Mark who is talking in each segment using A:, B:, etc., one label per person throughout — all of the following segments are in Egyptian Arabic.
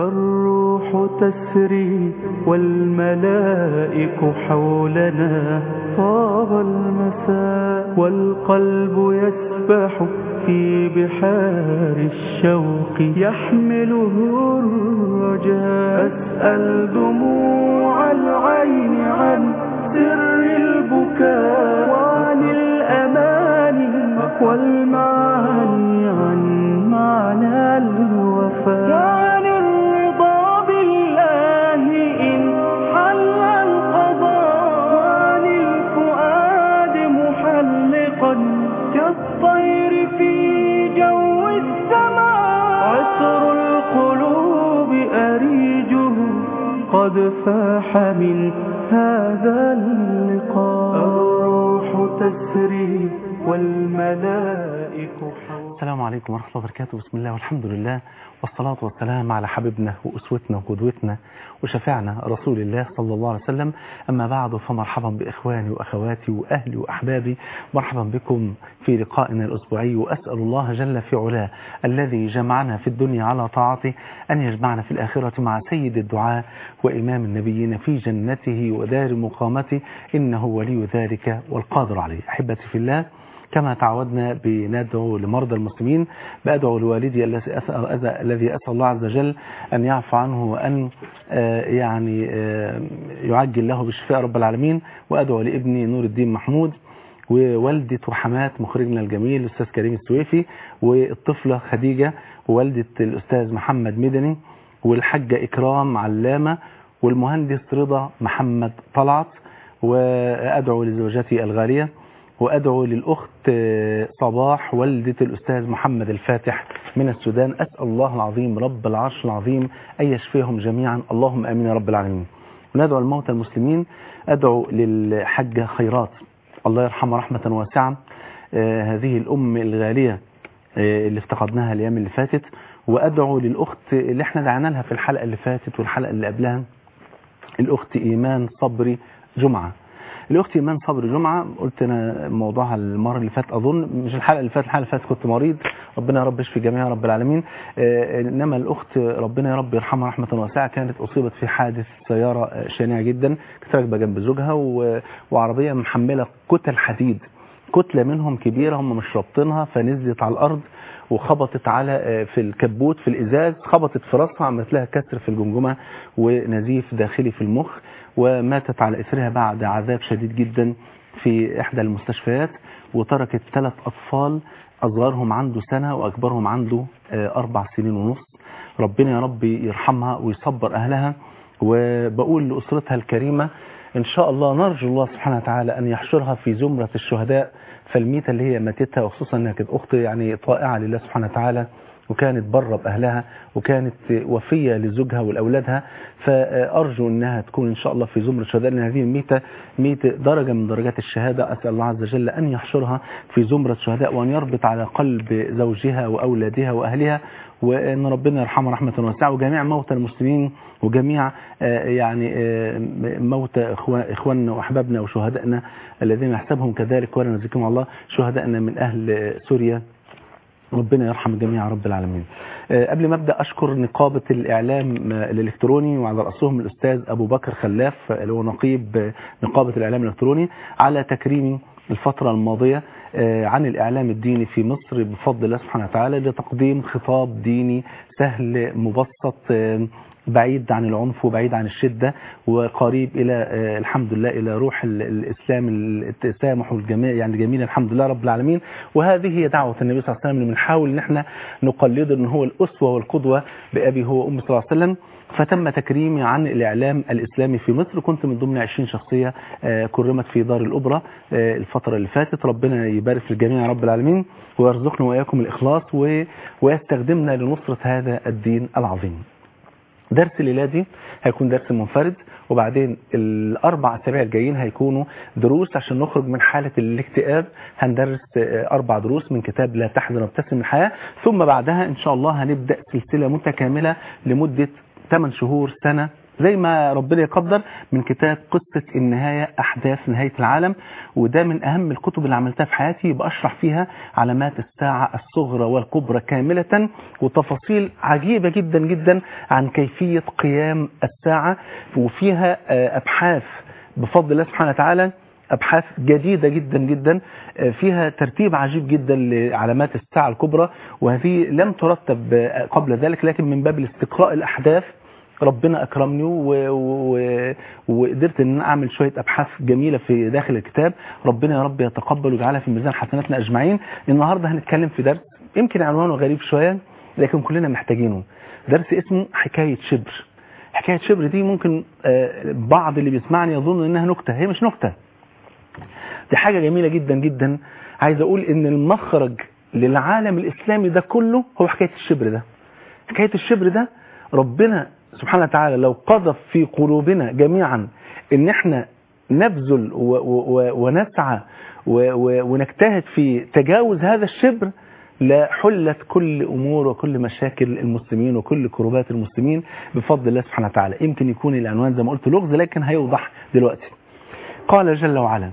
A: الروح تسري والملائك حولنا طاب المساء والقلب يسبح في بحار الشوق يحمله الرجاء أسأل دموع العين عن سر البكاء وعن الأماني والمعاني عن معنى الوفاء وعن الرضا بالله إن حل القضاء وعن الفؤاد محلقا كالطير في جو السماء عطر القلوب أريجه قد فاح من هذا اللقاء الروح تسري والملائك حول
B: السلام عليكم ورحمة الله وبركاته بسم الله والحمد لله والصلاة والسلام على حبيبنا وأسوتنا وقدوتنا وشفيعنا رسول الله صلى الله عليه وسلم أما بعد فمرحبا بإخواني وأخواتي وأهلي وأحبابي مرحبا بكم في لقائنا الأسبوعي وأسأل الله جل في علاه الذي جمعنا في الدنيا على طاعته أن يجمعنا في الآخرة مع سيد الدعاء وإمام النبيين في جنته ودار مقامته إنه ولي ذلك والقادر عليه أحبتي في الله كما تعودنا بندعو لمرضى المسلمين بأدعو لوالدي الذي أسأل, الذي أسأل الله عز وجل أن يعفو عنه وأن يعني يعجل له بالشفاء رب العالمين وأدعو لابني نور الدين محمود ووالدة رحمات مخرجنا الجميل الأستاذ كريم السويفي والطفلة خديجة ووالدة الأستاذ محمد مدني والحجة إكرام علامة والمهندس رضا محمد طلعت وأدعو لزوجتي الغالية وأدعو للأخت صباح والدة الأستاذ محمد الفاتح من السودان أسأل الله العظيم رب العرش العظيم أن يشفيهم جميعا اللهم آمين يا رب العالمين وندعو الموتى المسلمين أدعو للحجة خيرات الله يرحمها رحمة واسعة هذه الأم الغالية اللي افتقدناها الأيام اللي فاتت وأدعو للأخت اللي احنا دعنا لها في الحلقة اللي فاتت والحلقة اللي قبلها الأخت إيمان صبري جمعة الاخت ايمان صبري جمعه قلت انا موضوعها المره اللي فاتت اظن مش الحلقه اللي فاتت الحلقه اللي فاتت كنت مريض ربنا يا رب يشفي جميع رب العالمين آه انما الاخت ربنا يا رب يرحمها رحمه واسعه كانت اصيبت في حادث سياره شنيع جدا كانت راكبه جنب زوجها وعربيه محمله كتل حديد كتله منهم كبيره هم مش رابطينها فنزلت على الارض وخبطت على في الكبوت في الازاز خبطت في راسها عملت لها كسر في الجمجمه ونزيف داخلي في المخ وماتت على اثرها بعد عذاب شديد جدا في احدى المستشفيات وتركت ثلاث اطفال اصغرهم عنده سنه واكبرهم عنده اربع سنين ونص ربنا يا رب يرحمها ويصبر اهلها وبقول لاسرتها الكريمه ان شاء الله نرجو الله سبحانه وتعالى ان يحشرها في زمره الشهداء فالميتة اللي هي ماتتها وخصوصا انها كانت اخت يعني طائعه لله سبحانه وتعالى وكانت بره بأهلها وكانت وفية لزوجها ولأولادها فأرجو أنها تكون إن شاء الله في زمرة الشهداء لأن هذه الميتة ميتة درجة من درجات الشهادة أسأل الله عز وجل أن يحشرها في زمرة الشهداء وأن يربط على قلب زوجها وأولادها وأهلها وأن ربنا يرحمها رحمة واسعة وجميع موتى المسلمين وجميع يعني موتى إخواننا وأحبابنا وشهدائنا الذين نحسبهم كذلك ولا نزكيهم الله شهدائنا من أهل سوريا ربنا يرحم الجميع رب العالمين قبل ما ابدا اشكر نقابه الاعلام الالكتروني وعلى راسهم الاستاذ ابو بكر خلاف اللي هو نقيب نقابه الاعلام الالكتروني على تكريم الفتره الماضيه عن الاعلام الديني في مصر بفضل الله سبحانه وتعالى لتقديم خطاب ديني سهل مبسط بعيد عن العنف وبعيد عن الشدة وقريب إلى الحمد لله إلى روح الإسلام التسامح والجميع يعني جميل الحمد لله رب العالمين وهذه هي دعوة النبي صلى الله عليه وسلم اللي بنحاول إن احنا نقلده إن هو الأسوة والقدوة بأبي هو أم صلى الله عليه وسلم فتم تكريمي عن الإعلام الإسلامي في مصر كنت من ضمن 20 شخصية كرمت في دار الأوبرا الفترة اللي فاتت ربنا يبارك في الجميع رب العالمين ويرزقنا وإياكم الإخلاص ويستخدمنا لنصرة هذا الدين العظيم درس الليلة دي هيكون درس منفرد وبعدين الأربع أسابيع الجايين هيكونوا دروس عشان نخرج من حالة الاكتئاب هندرس أربع دروس من كتاب لا تحزن وابتسم الحياة ثم بعدها إن شاء الله هنبدأ سلسلة متكاملة لمدة 8 شهور سنة زي ما ربنا يقدر من كتاب قصة النهاية أحداث نهاية العالم وده من أهم الكتب اللي عملتها في حياتي بأشرح فيها علامات الساعة الصغرى والكبرى كاملة وتفاصيل عجيبة جدا جدا عن كيفية قيام الساعة وفيها آه، أبحاث بفضل الله سبحانه وتعالى أبحاث جديدة جدا جدا آه، فيها ترتيب عجيب جدا لعلامات الساعة الكبرى وهذه لم ترتب آه، قبل ذلك لكن من باب الاستقراء الأحداث ربنا أكرمني و... و... وقدرت أن أنا أعمل شوية أبحاث جميلة في داخل الكتاب ربنا يا رب يتقبل ويجعلها في ميزان حسناتنا أجمعين النهاردة هنتكلم في درس يمكن عنوانه غريب شوية لكن كلنا محتاجينه درس اسمه حكاية شبر حكاية شبر دي ممكن آه، بعض اللي بيسمعني يظن انها نكتة هي مش نكتة دي حاجة جميلة جدا جدا عايز اقول ان المخرج للعالم الاسلامي ده كله هو حكاية الشبر ده حكاية الشبر ده ربنا سبحانه وتعالى لو قذف في قلوبنا جميعا ان احنا نبذل و و ونسعى و و ونجتهد في تجاوز هذا الشبر لحلت كل امور وكل مشاكل المسلمين وكل كروبات المسلمين بفضل الله سبحانه وتعالى يمكن يكون العنوان زي ما قلت لغز لكن هيوضح دلوقتي قال جل وعلا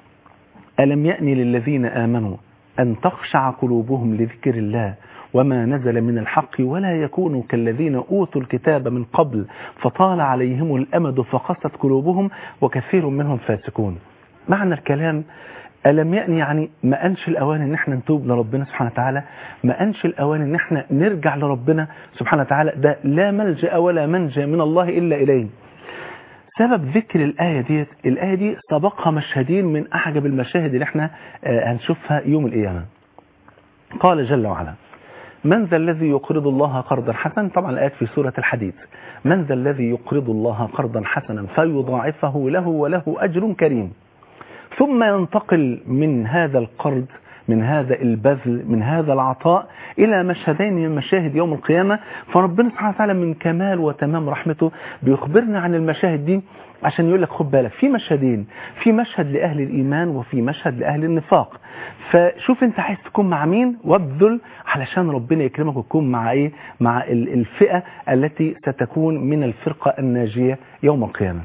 B: ألم يأن للذين آمنوا أن تخشع قلوبهم لذكر الله وما نزل من الحق ولا يكونوا كالذين أوتوا الكتاب من قبل فطال عليهم الأمد فقست قلوبهم وكثير منهم فاسقون معنى الكلام ألم يأني يعني ما أنش الأوان إن احنا نتوب لربنا سبحانه وتعالى ما أنش الأوان إن احنا نرجع لربنا سبحانه وتعالى ده لا ملجأ ولا منجى من الله إلا إليه سبب ذكر الآية دي الآية دي سبقها مشهدين من أعجب المشاهد اللي احنا آه، هنشوفها يوم القيامة قال جل وعلا من ذا الذي يقرض الله قرضا حسنا طبعا الآيات في سورة الحديد من ذا الذي يقرض الله قرضا حسنا فيضاعفه له وله أجر كريم ثم ينتقل من هذا القرض من هذا البذل من هذا العطاء إلى مشهدين من مشاهد يوم القيامة فربنا سبحانه وتعالى من كمال وتمام رحمته بيخبرنا عن المشاهد دي عشان يقول لك خد بالك في مشهدين في مشهد لأهل الإيمان وفي مشهد لأهل النفاق فشوف انت عايز تكون مع مين وابذل علشان ربنا يكرمك وتكون مع ايه مع ال- الفئة التي ستكون من الفرقة الناجية يوم القيامة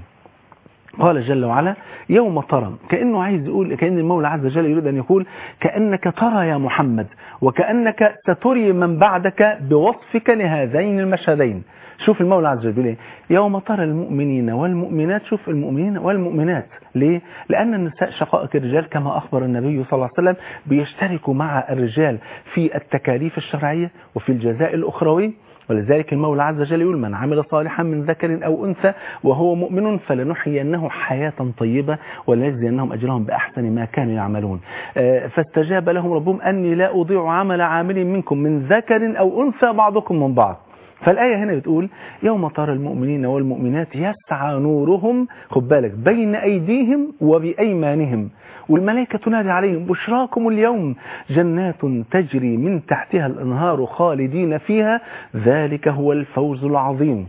B: قال جل وعلا يوم ترى كأنه عايز يقول كأن المولى عز وجل يريد أن يقول كأنك ترى يا محمد وكأنك ستري من بعدك بوصفك لهذين المشهدين شوف المولى عز وجل إيه؟ يوم ترى المؤمنين والمؤمنات شوف المؤمنين والمؤمنات ليه؟ لأن النساء شقائق الرجال كما أخبر النبي صلى الله عليه وسلم بيشتركوا مع الرجال في التكاليف الشرعية وفي الجزاء الأخروي ولذلك المولى عز وجل يقول من عمل صالحا من ذكر أو أنثى وهو مؤمن فلنحيينه حياة طيبة ولنجزينهم أجرهم بأحسن ما كانوا يعملون آه، فاستجاب لهم ربهم أني لا أضيع عمل عامل منكم من ذكر أو أنثى بعضكم من بعض فالآية هنا بتقول يوم ترى المؤمنين والمؤمنات يسعى نورهم خد بالك بين أيديهم وبأيمانهم والملائكة تنادي عليهم بشراكم اليوم جنات تجري من تحتها الأنهار خالدين فيها ذلك هو الفوز العظيم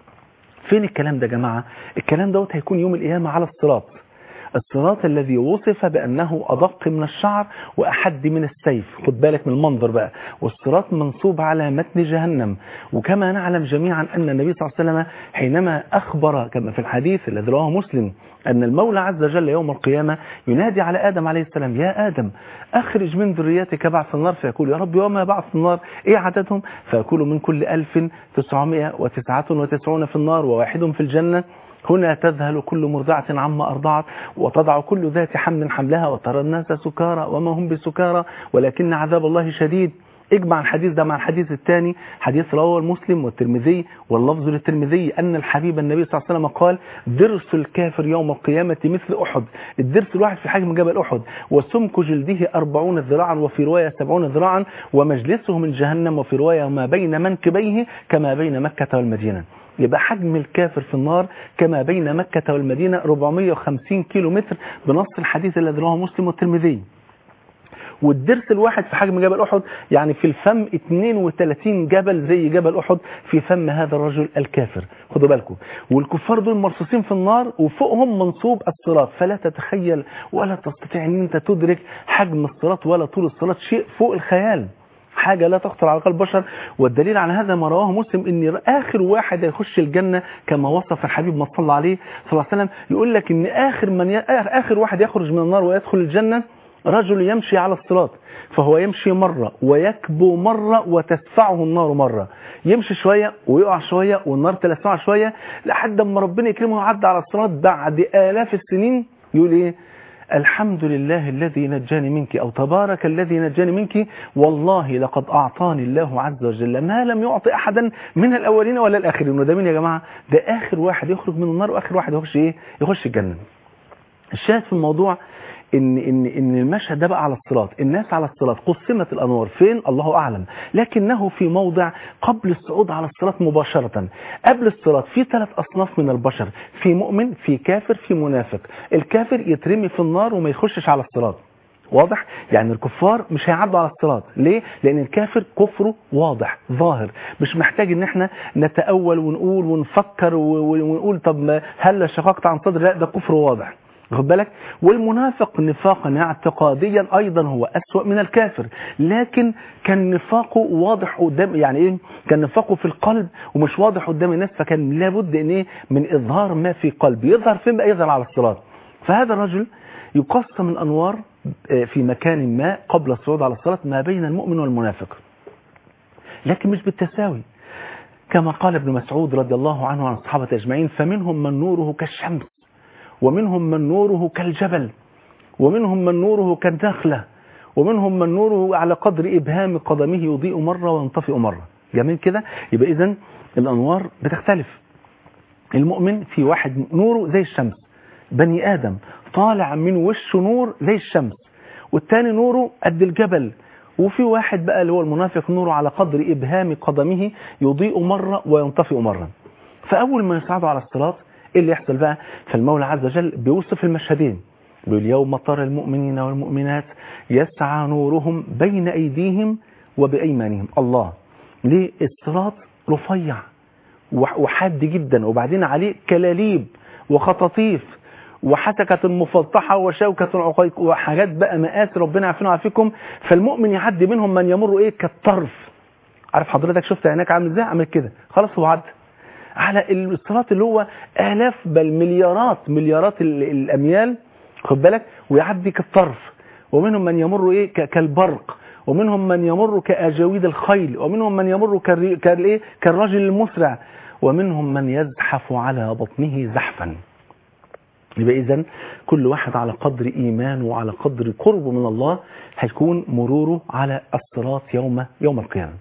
B: فين الكلام ده يا جماعة الكلام دوت هيكون يوم القيامة على الصراط الصراط الذي وصف بأنه أدق من الشعر وأحد من السيف خد بالك من المنظر بقى والصراط منصوب على متن جهنم وكما نعلم جميعا أن النبي صلى الله عليه وسلم حينما أخبر كما في الحديث الذي رواه مسلم أن المولى عز وجل يوم القيامة ينادي على آدم عليه السلام يا آدم أخرج من ذريتك بعث النار فيقول يا رب وما بعث النار إيه عددهم فيقول من كل ألف تسعمائة وتسعة وتسعون في النار وواحد في الجنة هنا تذهل كل مرضعة عما أرضعت وتضع كل ذات حمل حملها وترى الناس سكارى وما هم بسكارى ولكن عذاب الله شديد اجمع الحديث ده مع الحديث الثاني حديث رواه المسلم والترمذي واللفظ للترمذي أن الحبيب النبي صلى الله عليه وسلم قال درس الكافر يوم القيامة مثل أحد الدرس الواحد في حجم جبل أحد وسمك جلده أربعون ذراعا وفي رواية سبعون ذراعا ومجلسه من جهنم وفي رواية ما بين منكبيه كما بين مكة والمدينة يبقى حجم الكافر في النار كما بين مكة والمدينة 450 كيلو متر بنص الحديث الذي رواه مسلم والترمذي والدرس الواحد في حجم جبل أحد يعني في الفم 32 جبل زي جبل أحد في فم هذا الرجل الكافر خدوا بالكم والكفار دول مرصوصين في النار وفوقهم منصوب الصراط فلا تتخيل ولا تستطيع ان انت تدرك حجم الصراط ولا طول الصراط شيء فوق الخيال حاجة لا تخطر على قلب البشر والدليل على هذا ما رواه مسلم ان اخر واحد يخش الجنة كما وصف الحبيب ما صلى عليه صلى الله عليه وسلم يقول لك ان اخر من ي... اخر واحد يخرج من النار ويدخل الجنة رجل يمشي على الصراط فهو يمشي مرة ويكبو مرة وتدفعه النار مرة يمشي شوية ويقع شوية والنار تلسعه شوية لحد ما ربنا يكرمه ويعدي على الصراط بعد آلاف السنين يقول ايه الحمد لله الذي نجاني منك أو تبارك الذي نجاني منك والله لقد أعطاني الله عز وجل ما لم يعطي أحدا من الأولين ولا الآخرين وده مين يا جماعة ده آخر واحد يخرج من النار وآخر واحد يخش إيه يخش الجنة الشاهد في الموضوع ان ان ان المشهد ده بقى على الصراط الناس على الصراط قسمت الانوار فين الله اعلم لكنه في موضع قبل الصعود على الصراط مباشره قبل الصراط في ثلاث اصناف من البشر في مؤمن في كافر في منافق الكافر يترمي في النار وما يخشش على الصراط واضح يعني الكفار مش هيعدوا على الصراط ليه لان الكافر كفره واضح ظاهر مش محتاج ان احنا نتاول ونقول ونفكر ونقول طب هل شققت عن صدر لا ده كفر واضح واخد بالك والمنافق نفاقا اعتقاديا ايضا هو اسوأ من الكافر لكن كان نفاقه واضح قدام يعني ايه كان نفاقه في القلب ومش واضح قدام الناس فكان لابد ان ايه من اظهار ما في قلب يظهر فين بقى يظهر على الصراط فهذا الرجل يقسم الانوار في مكان ما قبل الصعود على الصراط ما بين المؤمن والمنافق لكن مش بالتساوي كما قال ابن مسعود رضي الله عنه عن الصحابة أجمعين فمنهم من نوره كالشمس ومنهم من نوره كالجبل ومنهم من نوره كالنخلة ومنهم من نوره على قدر إبهام قدمه يضيء مرة وينطفئ مرة جميل كده يبقى إذن الأنوار بتختلف المؤمن في واحد نوره زي الشمس بني آدم طالع من وشه نور زي الشمس والتاني نوره قد الجبل وفي واحد بقى اللي هو المنافق نوره على قدر إبهام قدمه يضيء مرة وينطفئ مرة فأول ما يصعدوا على الصراط ايه اللي يحصل بقى فالمولى عز وجل بيوصف المشهدين بيقول يوم ترى المؤمنين والمؤمنات يسعى نورهم بين ايديهم وبايمانهم الله ليه الصراط رفيع وحاد جدا وبعدين عليه كلاليب وخطاطيف وحتكة مفلطحة وشوكة عقيق وحاجات بقى مقاس ربنا عارفينها عافيكم فالمؤمن يعدي منهم من يمر ايه كالطرف عارف حضرتك شفت عينك عامل ازاي عامل كده خلاص هو عدى على الصراط اللي هو آلاف بل مليارات مليارات الأميال خد بالك ويعدي كالطرف ومنهم من يمر إيه كالبرق ومنهم من يمر كأجاويد الخيل ومنهم من يمر كالإيه كالرجل المسرع ومنهم من يزحف على بطنه زحفا يبقى إذن كل واحد على قدر إيمانه وعلى قدر قربه من الله هيكون مروره على الصراط يوم يوم القيامة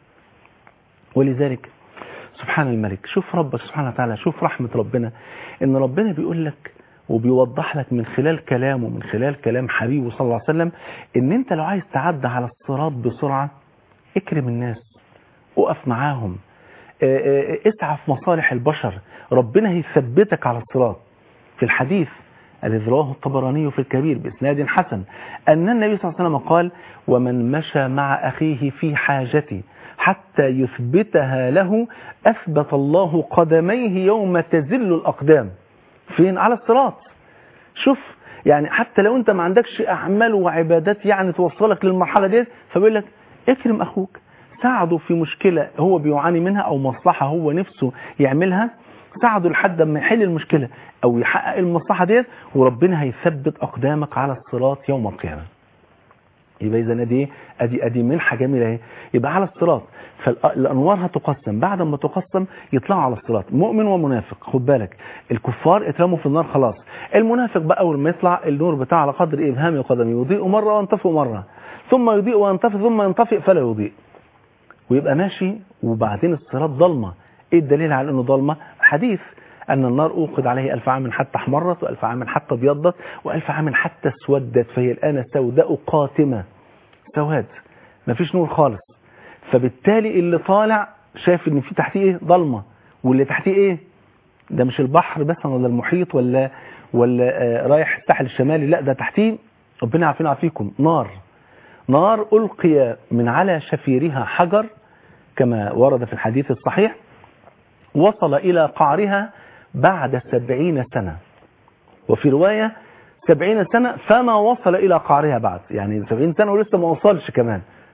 B: ولذلك سبحان الملك شوف ربك سبحانه وتعالى شوف رحمة ربنا ان ربنا بيقول لك وبيوضح لك من خلال كلامه من خلال كلام حبيبه صلى الله عليه وسلم ان انت لو عايز تعدي على الصراط بسرعة اكرم الناس وقف معاهم اسعى في مصالح البشر ربنا هيثبتك على الصراط في الحديث الذي رواه الطبراني في الكبير بإسناد حسن أن النبي صلى الله عليه وسلم قال ومن مشى مع أخيه في حاجته حتى يثبتها له أثبت الله قدميه يوم تزل الأقدام فين على الصراط شوف يعني حتى لو انت ما عندكش أعمال وعبادات يعني توصلك للمرحلة دي فبيقول لك اكرم أخوك ساعده في مشكلة هو بيعاني منها أو مصلحة هو نفسه يعملها ساعده لحد ما يحل المشكلة أو يحقق المصلحة ديت وربنا هيثبت أقدامك على الصراط يوم القيامة يبقى اذا ادي ادي ادي منحه جميله اهي يبقى على الصراط فالانوار هتقسم بعد ما تقسم يطلعوا على الصراط مؤمن ومنافق خد بالك الكفار اترموا في النار خلاص المنافق بقى اول ما يطلع النور بتاعه على قدر ابهام قدمه يضيء مره وينطفئ مره ثم يضيء وينطفئ ثم ينطفئ فلا يضيء ويبقى ماشي وبعدين الصراط ضلمه ايه الدليل على انه ضلمه حديث أن النار أوقد عليه ألف عام حتى احمرت وألف عام حتى ابيضت وألف عام حتى اسودت فهي الآن سوداء قاتمة سواد مفيش نور خالص فبالتالي اللي طالع شايف ان في تحتيه ايه ضلمة واللي تحتيه ايه ده مش البحر بس ولا المحيط ولا ولا آه رايح الساحل الشمالي لا ده تحتيه ربنا عارفين عافيكم نار نار ألقي من على شفيرها حجر كما ورد في الحديث الصحيح وصل إلى قعرها بعد سبعين سنة وفي رواية سبعين سنة فما وصل إلى قعرها بعد يعني سبعين سنة ولسه ما وصلش كمان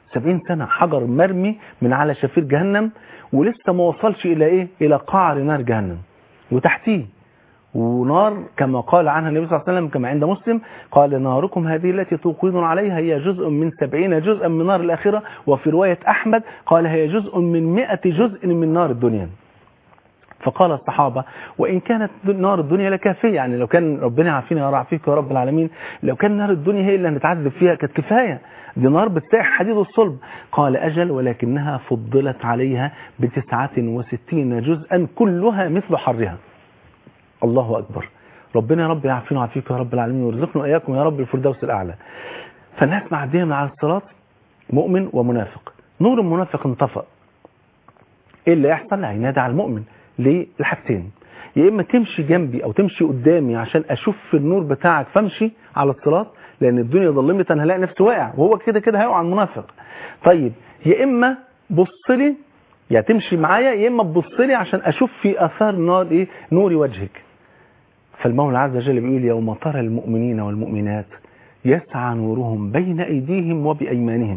B: سبعين سنة حجر مرمي من على شفير جهنم ولسه ما وصلش إلى إيه إلى قعر نار جهنم وتحتيه ونار كما قال عنها النبي صلى الله عليه وسلم كما عند مسلم قال ناركم هذه التي توقدون عليها هي جزء من سبعين جزءا من نار الآخرة وفي رواية أحمد قال هي جزء من مئة جزء من نار الدنيا فقال الصحابة وإن كانت نار الدنيا لكافية يعني لو كان ربنا عافينا يا رعفيك يا رب العالمين لو كان نار الدنيا هي اللي هنتعذب فيها كانت كفاية دي نار بتساح حديد الصلب قال أجل ولكنها فضلت عليها بتسعة وستين جزءا كلها مثل حرها الله أكبر ربنا يا رب يعافينا ويعافيك يا رب العالمين ويرزقنا وإياكم يا رب الفردوس الأعلى فالناس معدية من على الصراط مؤمن ومنافق نور المنافق انطفأ ايه اللي يحصل هينادي على المؤمن ليه الحاجتين يا اما تمشي جنبي او تمشي قدامي عشان اشوف النور بتاعك فامشي على الصراط لان الدنيا ظلمت انا هلاقي نفسي واقع وهو كده كده هيقع المنافق طيب يا اما بص لي يا تمشي معايا يا اما تبص لي عشان اشوف في اثار نار ايه نور وجهك فالمولى عز وجل بيقول يوم ترى المؤمنين والمؤمنات يسعى نورهم بين ايديهم وبايمانهم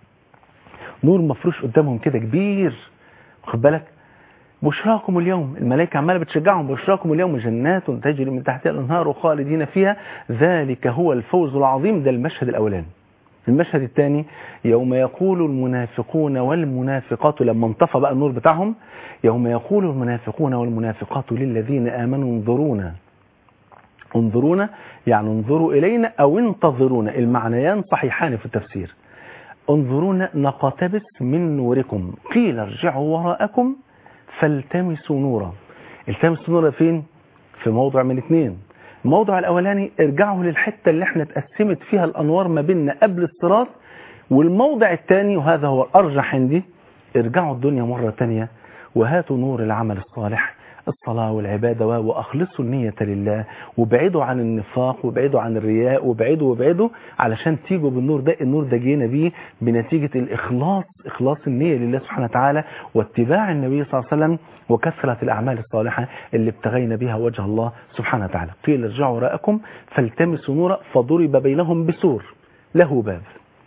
B: نور مفروش قدامهم كده كبير واخد بالك بشراكم اليوم الملائكة عمالة بتشجعهم بشراكم اليوم جنات تجري من تحتها الأنهار خالدين فيها ذلك هو الفوز العظيم ده المشهد الأولاني المشهد الثاني يوم يقول المنافقون والمنافقات لما انطفى بقى النور بتاعهم يوم يقول المنافقون والمنافقات للذين آمنوا انظرونا انظرونا يعني انظروا إلينا أو انتظرونا المعنيان صحيحان في التفسير انظرونا نقتبس من نوركم قيل ارجعوا وراءكم فالتمسوا نورا التمسوا نورا فين في موضع من اثنين الموضع الاولاني ارجعوا للحته اللي احنا اتقسمت فيها الانوار ما بيننا قبل الصراط والموضع الثاني وهذا هو الارجح عندي ارجعوا الدنيا مره ثانيه وهاتوا نور العمل الصالح الصلاة والعبادة وأخلصوا النية لله وابعدوا عن النفاق وابعدوا عن الرياء وابعدوا وابعدوا علشان تيجوا بالنور ده النور ده جينا بيه بنتيجة الإخلاص إخلاص النية لله سبحانه وتعالى واتباع النبي صلى الله عليه وسلم وكثرة الأعمال الصالحة اللي ابتغينا بها وجه الله سبحانه وتعالى قيل ارجعوا وراءكم فالتمسوا نورا فضرب بينهم بسور له باب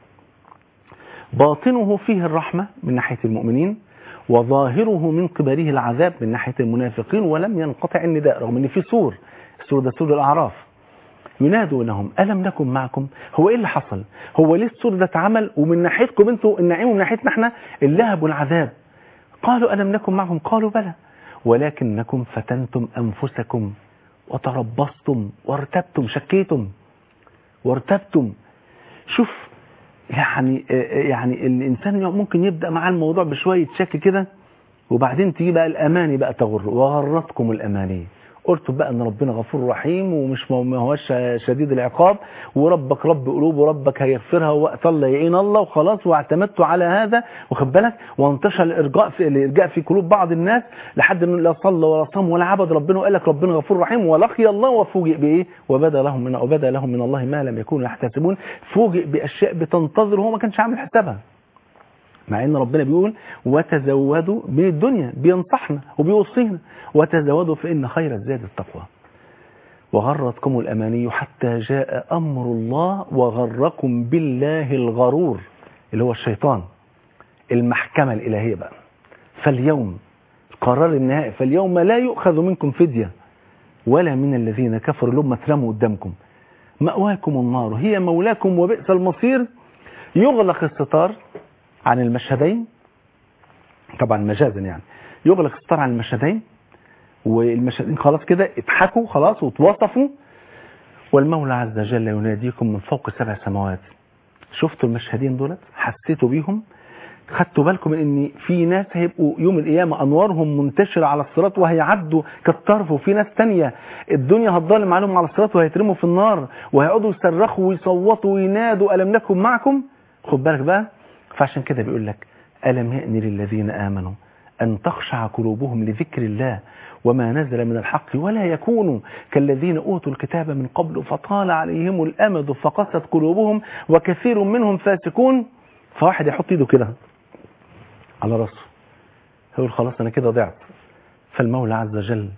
B: باطنه فيه الرحمة من ناحية المؤمنين وظاهره من قبله العذاب من ناحية المنافقين ولم ينقطع النداء رغم ان في سور السور ده سور الأعراف ينادوا لهم ألم نكن معكم هو إيه اللي حصل هو ليه السور ده اتعمل ومن ناحيتكم انتوا النعيم ومن ناحيتنا احنا اللهب والعذاب قالوا ألم نكن معكم قالوا بلى ولكنكم فتنتم أنفسكم وتربصتم وارتبتم شكيتم وارتبتم شوف يعني يعني الانسان ممكن يبدا مع الموضوع بشويه شك كده وبعدين تيجي بقى الاماني بقى تغر وغرتكم الاماني قلت بقى ان ربنا غفور رحيم ومش ما هوش شديد العقاب وربك رب قلوب وربك هيغفرها وقت الله يعين الله وخلاص واعتمدت على هذا واخد بالك وانتشر الارجاء في الارجاء في قلوب بعض الناس لحد انه لا صلى ولا صام ولا عبد ربنا وقال لك ربنا غفور رحيم ولقي الله وفوجئ بايه وبدا لهم من وبدا لهم من الله ما لم يكونوا يحتسبون فوجئ باشياء بتنتظر وهو ما كانش عامل حسابها مع ان ربنا بيقول وتزودوا من الدنيا بينصحنا وبيوصينا وتزودوا فإن خير الزاد التقوى وغرتكم الأماني حتى جاء أمر الله وغركم بالله الغرور اللي هو الشيطان المحكمة الإلهية بقى فاليوم قرار النهائي فاليوم لا يؤخذ منكم فدية ولا من الذين كفروا لما اترموا قدامكم مأواكم النار هي مولاكم وبئس المصير يغلق الستار عن المشهدين طبعا مجازا يعني يغلق الستار عن المشهدين والمشهدين خلاص كده اتحكوا خلاص واتوصفوا والمولى عز وجل يناديكم من فوق سبع سماوات شفتوا المشهدين دولت حسيتوا بيهم خدتوا بالكم من ان في ناس هيبقوا يوم القيامة انوارهم منتشرة على الصراط وهيعدوا كالطرف وفي ناس تانية الدنيا هتضلم عليهم على الصراط وهيترموا في النار وهيقعدوا يصرخوا ويصوتوا وينادوا ألم نكن معكم خد بالك بقى فعشان كده بيقول لك ألم يأن للذين آمنوا أن تخشع قلوبهم لذكر الله وما نزل من الحق ولا يكونوا كالذين أوتوا الكتاب من قبل فطال عليهم الأمد فقست قلوبهم وكثير منهم فاسقون فواحد يحط ايده كده على راسه يقول خلاص أنا كده ضعت فالمولى عز وجل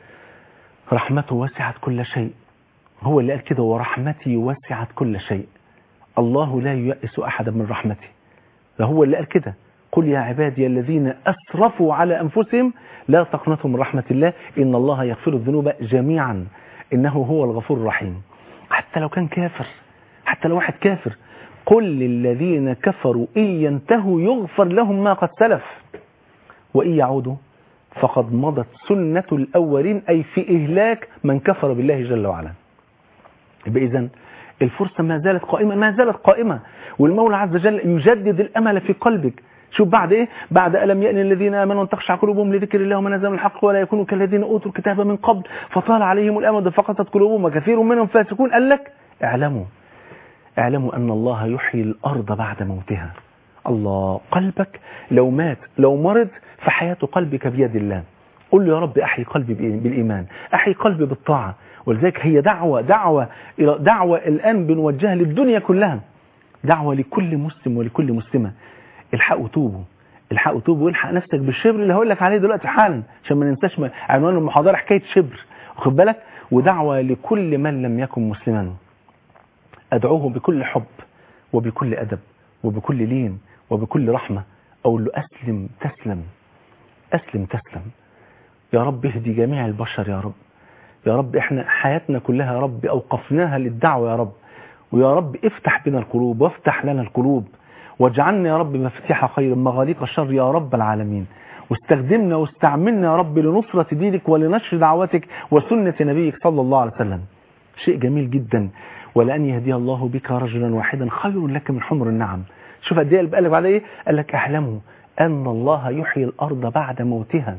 B: رحمته وسعت كل شيء هو اللي قال كده ورحمتي وسعت كل شيء الله لا ييأس أحدا من رحمته ده هو اللي قال كده قل يا عبادي الذين أسرفوا على أنفسهم لا تقنطوا من رحمة الله إن الله يغفر الذنوب جميعا إنه هو الغفور الرحيم حتى لو كان كافر حتى لو واحد كافر قل للذين كفروا إن ينتهوا يغفر لهم ما قد سلف وإن يعودوا فقد مضت سنة الأولين أي في إهلاك من كفر بالله جل وعلا يبقى إذن الفرصة ما زالت قائمة ما زالت قائمة والمولى عز وجل يجدد الأمل في قلبك شوف بعد ايه بعد ألم يأن الذين آمنوا أن تخشع قلوبهم لذكر الله وما نزل من الحق ولا يكونوا كالذين أوتوا الكتاب من قبل فطال عليهم الأمد فقطت قلوبهم وكثير منهم فاسقون قال لك اعلموا اعلموا أن الله يحيي الأرض بعد موتها الله قلبك لو مات لو مرض فحياة قلبك بيد الله قل له يا رب أحيي قلبي بالإيمان أحيي قلبي بالطاعة ولذلك هي دعوة دعوة دعوة الآن بنوجهها للدنيا كلها دعوة لكل مسلم ولكل مسلمة الحقوا توبوا الحقوا توبوا والحق نفسك بالشبر اللي هقول لك عليه دلوقتي حالا عشان ما ننساش عنوان المحاضرة حكاية شبر واخد بالك ودعوة لكل من لم يكن مسلما أدعوه بكل حب وبكل أدب وبكل لين وبكل رحمة أقول له أسلم تسلم أسلم تسلم يا رب اهدي جميع البشر يا رب يا رب احنا حياتنا كلها يا رب أوقفناها للدعوة يا رب ويا رب افتح بنا القلوب وافتح لنا القلوب واجعلنا يا رب مفاتيح خير مغاليق الشر يا رب العالمين واستخدمنا واستعملنا يا رب لنصرة دينك ولنشر دعوتك وسنة نبيك صلى الله عليه وسلم شيء جميل جدا ولأن يهدي الله بك رجلا واحدا خير لك من حمر النعم شوف قد ايه قال لك بعد ايه قال لك اعلموا أن الله يحيي الأرض بعد موتها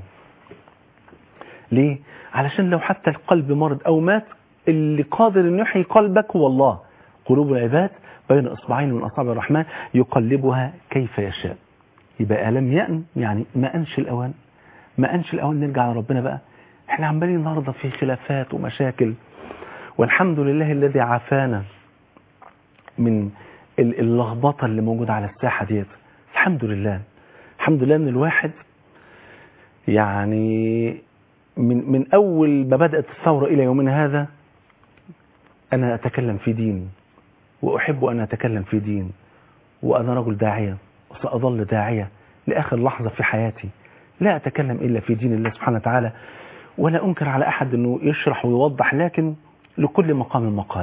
B: ليه علشان لو حتى القلب مرض أو مات اللي قادر أن يحيي قلبك هو الله قلوب العباد بين إصبعين من أصابع الرحمن يقلبها كيف يشاء يبقى ألم يأن يعني ما أنش الأوان ما أنش الأوان نرجع لربنا بقى احنا عمالين النهارده في خلافات ومشاكل والحمد لله الذي عافانا من اللخبطة اللي موجودة على الساحة ديت الحمد لله الحمد لله ان الواحد يعني من من اول ما بدأت الثورة الى يومنا هذا انا اتكلم في دين واحب ان اتكلم في دين وانا رجل داعية وسأظل داعية لاخر لحظة في حياتي لا اتكلم الا في دين الله سبحانه وتعالى ولا انكر على احد انه يشرح ويوضح لكن لكل مقام مقال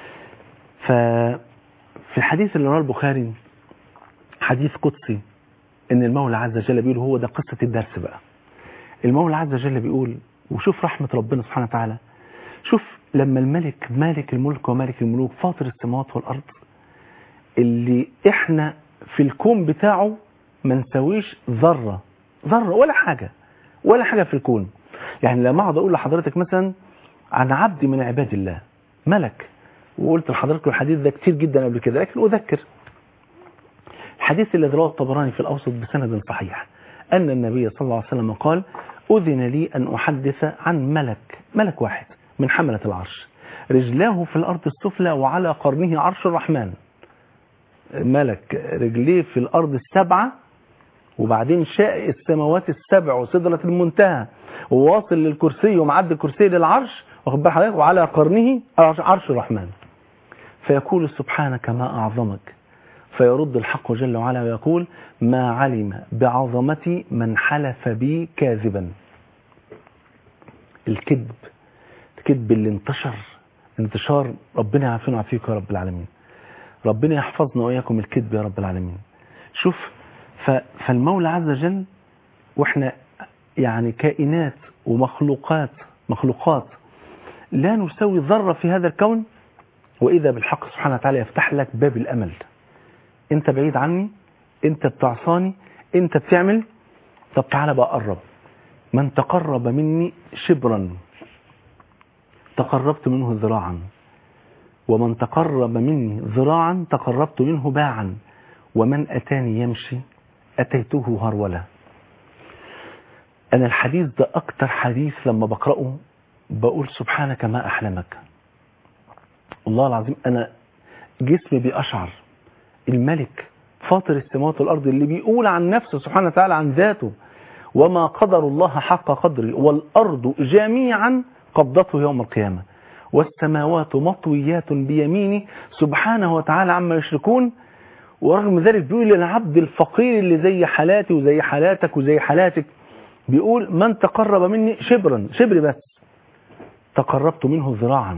B: ففي الحديث اللي رواه البخاري حديث قدسي ان المولى عز وجل بيقول هو ده قصة الدرس بقى المولى عز وجل بيقول وشوف رحمة ربنا سبحانه وتعالى شوف لما الملك مالك الملك ومالك الملوك فاطر السماوات والأرض اللي احنا في الكون بتاعه ما نسويش ذرة ذرة ولا حاجة ولا حاجة في الكون يعني لما اقعد اقول لحضرتك مثلا عن عبد من عباد الله ملك وقلت لحضرتك الحديث ده كتير جدا قبل كده لكن أذكر الحديث الذي رواه الطبراني في الأوسط بسند صحيح أن النبي صلى الله عليه وسلم قال أذن لي أن أحدث عن ملك ملك واحد من حملة العرش رجلاه في الأرض السفلى وعلى قرنه عرش الرحمن ملك رجليه في الأرض السبعة وبعدين شاء السماوات السبع وسدرة المنتهى وواصل للكرسي ومعد الكرسي للعرش واخد بال حضرتك وعلى قرنه عرش الرحمن فيقول سبحانك ما أعظمك فيرد الحق جل وعلا ويقول ما علم بعظمتي من حلف بي كاذبا الكذب الكذب اللي انتشر انتشار ربنا يعافينا ويعافيك يا رب العالمين ربنا يحفظنا وإياكم الكذب يا رب العالمين شوف فالمولى عز وجل واحنا يعني كائنات ومخلوقات مخلوقات لا نسوي ذرة في هذا الكون وإذا بالحق سبحانه وتعالى يفتح لك باب الأمل انت بعيد عني انت بتعصاني انت بتعمل طب تعالى بقى قرب من تقرب مني شبرا تقربت منه ذراعا ومن تقرب مني ذراعا تقربت منه باعا ومن أتاني يمشي أتيته هرولة أنا الحديث ده أكتر حديث لما بقرأه بقول سبحانك ما أحلمك والله العظيم أنا جسمي بيأشعر الملك فاطر السماوات والأرض اللي بيقول عن نفسه سبحانه وتعالى عن ذاته وما قدر الله حق قدره والأرض جميعا قبضته يوم القيامة والسماوات مطويات بيمينه سبحانه وتعالى عما يشركون ورغم ذلك بيقول العبد الفقير اللي زي حالاتي وزي حالاتك وزي حالاتك بيقول من تقرب مني شبرا شبر بس تقربت منه ذراعا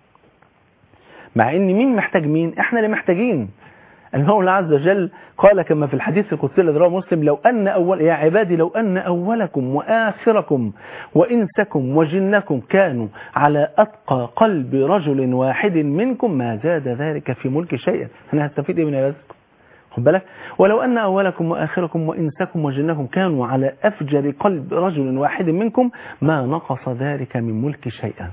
B: مع ان مين محتاج مين احنا اللي محتاجين المولى عز وجل قال كما في الحديث القدسي الذي رواه مسلم لو ان اول يا عبادي لو ان اولكم واخركم وانسكم وجنكم كانوا على اتقى قلب رجل واحد منكم ما زاد ذلك في ملك شيئا انا هستفيد ايه من عبادتكم خد بالك ولو ان اولكم واخركم وانسكم وجنكم كانوا على افجر قلب رجل واحد منكم ما نقص ذلك من ملك شيئا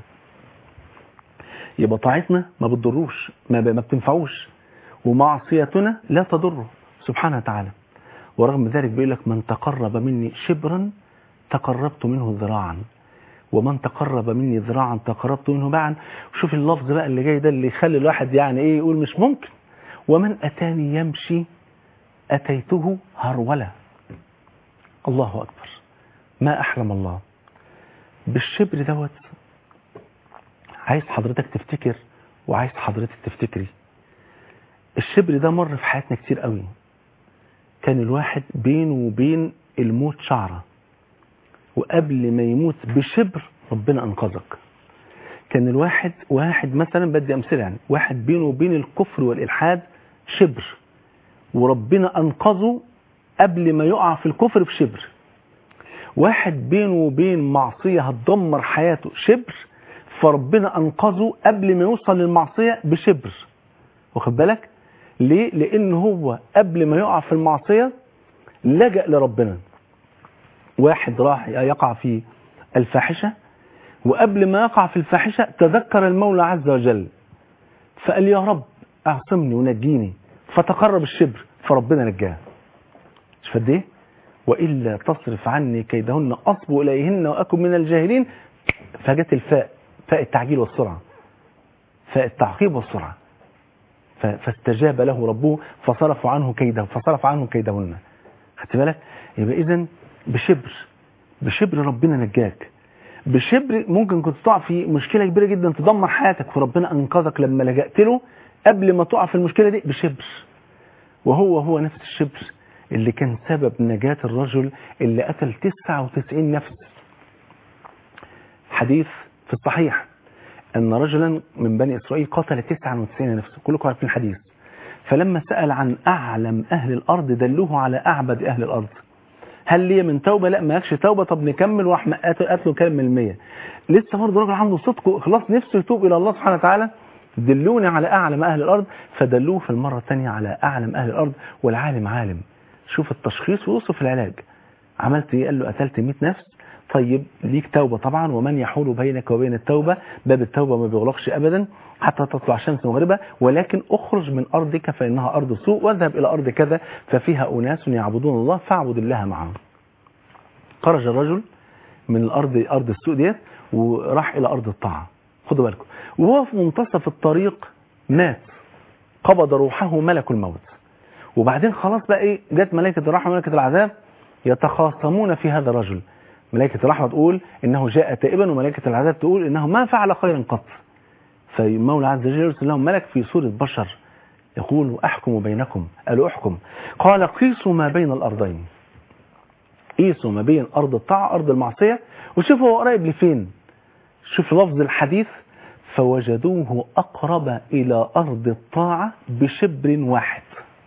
B: يبقى طاعتنا ما بتضروش ما, ب... ما بتنفعوش ومعصيتنا لا تضره سبحانه وتعالى ورغم ذلك بيقول لك من تقرب مني شبرا تقربت منه ذراعا ومن تقرب مني ذراعا تقربت منه باعا وشوف اللفظ بقى اللي جاي ده اللي يخلي الواحد يعني ايه يقول مش ممكن ومن اتاني يمشي اتيته هرولا الله اكبر ما احلم الله بالشبر دوت عايز حضرتك تفتكر وعايز حضرتك تفتكري الشبر ده مر في حياتنا كتير قوي كان الواحد بينه وبين الموت شعرة وقبل ما يموت بشبر ربنا أنقذك كان الواحد واحد مثلا بدي أمثلة يعني واحد بينه وبين الكفر والإلحاد شبر وربنا أنقذه قبل ما يقع في الكفر بشبر واحد بينه وبين معصية هتدمر حياته شبر فربنا أنقذه قبل ما يوصل للمعصية بشبر واخد بالك ليه لان هو قبل ما يقع في المعصية لجأ لربنا واحد راح يقع في الفاحشة وقبل ما يقع في الفاحشة تذكر المولى عز وجل فقال يا رب اعصمني ونجيني فتقرب الشبر فربنا نجاه مش فد ايه وإلا تصرف عني كيدهن أصب إليهن وأكن من الجاهلين فجت الفاء فاء التعجيل والسرعة فاء التعقيب والسرعة فاستجاب له ربه فصرف عنه كيده فصرف عنه كيدهن خدت بالك يبقى اذا بشبر بشبر ربنا نجاك بشبر ممكن كنت تقع في مشكلة كبيرة جدا تدمر حياتك فربنا انقذك لما لجأت له قبل ما تقع في المشكلة دي بشبر وهو هو نفس الشبر اللي كان سبب نجاة الرجل اللي قتل 99 نفس حديث في الصحيح أن رجلا من بني إسرائيل قتل 99 نفسه كلكم عارفين الحديث فلما سأل عن أعلم أهل الأرض دلوه على أعبد أهل الأرض هل لي من توبة لا ما يكش توبة طب نكمل واحد قتله كام من المية لسه برضه راجل عنده صدق وإخلاص نفسه يتوب إلى الله سبحانه وتعالى دلوني على أعلم أهل الأرض فدلوه في المرة الثانية على أعلم أهل الأرض والعالم عالم شوف التشخيص ويوصف العلاج عملت ايه قال له قتلت 100 نفس طيب ليك توبة طبعا ومن يحول بينك وبين التوبة باب التوبة ما بيغلقش أبدا حتى تطلع شمس مغربة ولكن اخرج من أرضك فإنها أرض سوء واذهب إلى أرض كذا ففيها أناس يعبدون الله فاعبد الله معهم خرج الرجل من الأرض أرض السوء ديت وراح إلى أرض الطاعة خدوا بالكم وهو في منتصف الطريق مات قبض روحه ملك الموت وبعدين خلاص بقى ايه جت ملائكة الرحمة وملائكة العذاب يتخاصمون في هذا الرجل ملائكة الرحمة تقول انه جاء تائبا وملائكة العذاب تقول انه ما فعل خيرا قط فالمولى عز وجل يرسل لهم ملك في صورة بشر يقول احكم بينكم قالوا احكم قال قيسوا ما بين الارضين قيسوا ما بين ارض الطاعة ارض المعصية وشوفوا هو قريب لفين شوف لفظ الحديث فوجدوه اقرب الى ارض الطاعة بشبر واحد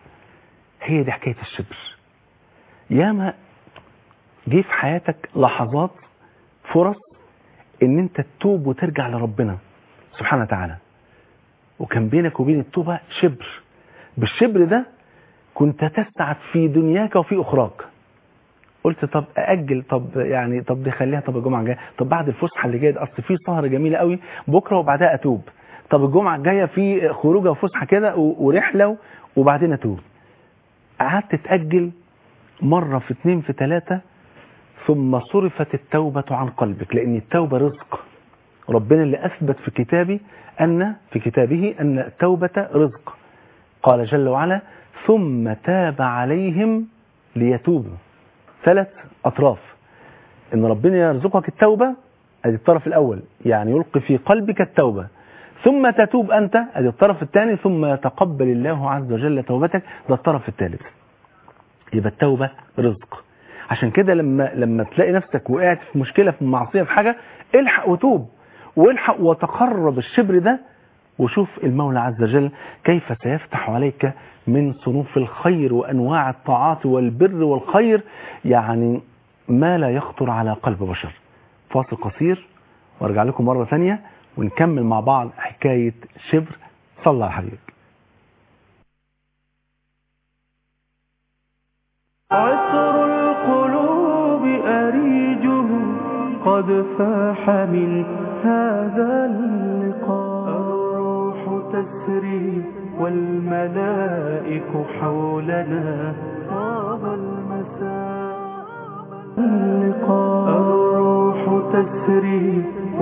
B: هي دي حكاية الشبر ياما جه في حياتك لحظات فرص ان انت تتوب وترجع لربنا سبحانه وتعالى وكان بينك وبين التوبة شبر بالشبر ده كنت تسعد في دنياك وفي اخراك قلت طب ااجل طب يعني طب دي خليها طب الجمعه الجايه طب بعد الفسحه اللي جايه اصل في سهره جميله قوي بكره وبعدها اتوب طب الجمعه الجايه في خروجه وفسحه كده ورحله وبعدين اتوب قعدت تأجل مرة في اتنين في تلاتة ثم صرفت التوبة عن قلبك لأن التوبة رزق ربنا اللي أثبت في كتابي أن في كتابه أن التوبة رزق قال جل وعلا ثم تاب عليهم ليتوبوا ثلاث أطراف إن ربنا يرزقك التوبة ادي الطرف الأول يعني يلقي في قلبك التوبة ثم تتوب أنت ادي الطرف الثاني ثم يتقبل الله عز وجل توبتك ده الطرف الثالث يبقى التوبة رزق عشان كده لما لما تلاقي نفسك وقعت في مشكلة في معصية في حاجة الحق وتوب والحق وتقرب الشبر ده وشوف المولى عز وجل كيف سيفتح عليك من صنوف الخير وأنواع الطاعات والبر والخير يعني ما لا يخطر على قلب بشر فاصل قصير وارجع لكم مرة ثانية ونكمل مع بعض حكاية شبر صلى على حبيبك
A: عطر القلوب أريجه قد فاح من هذا اللقاء الروح تسري والملائك حولنا طاب المساء اللقاء الروح تسري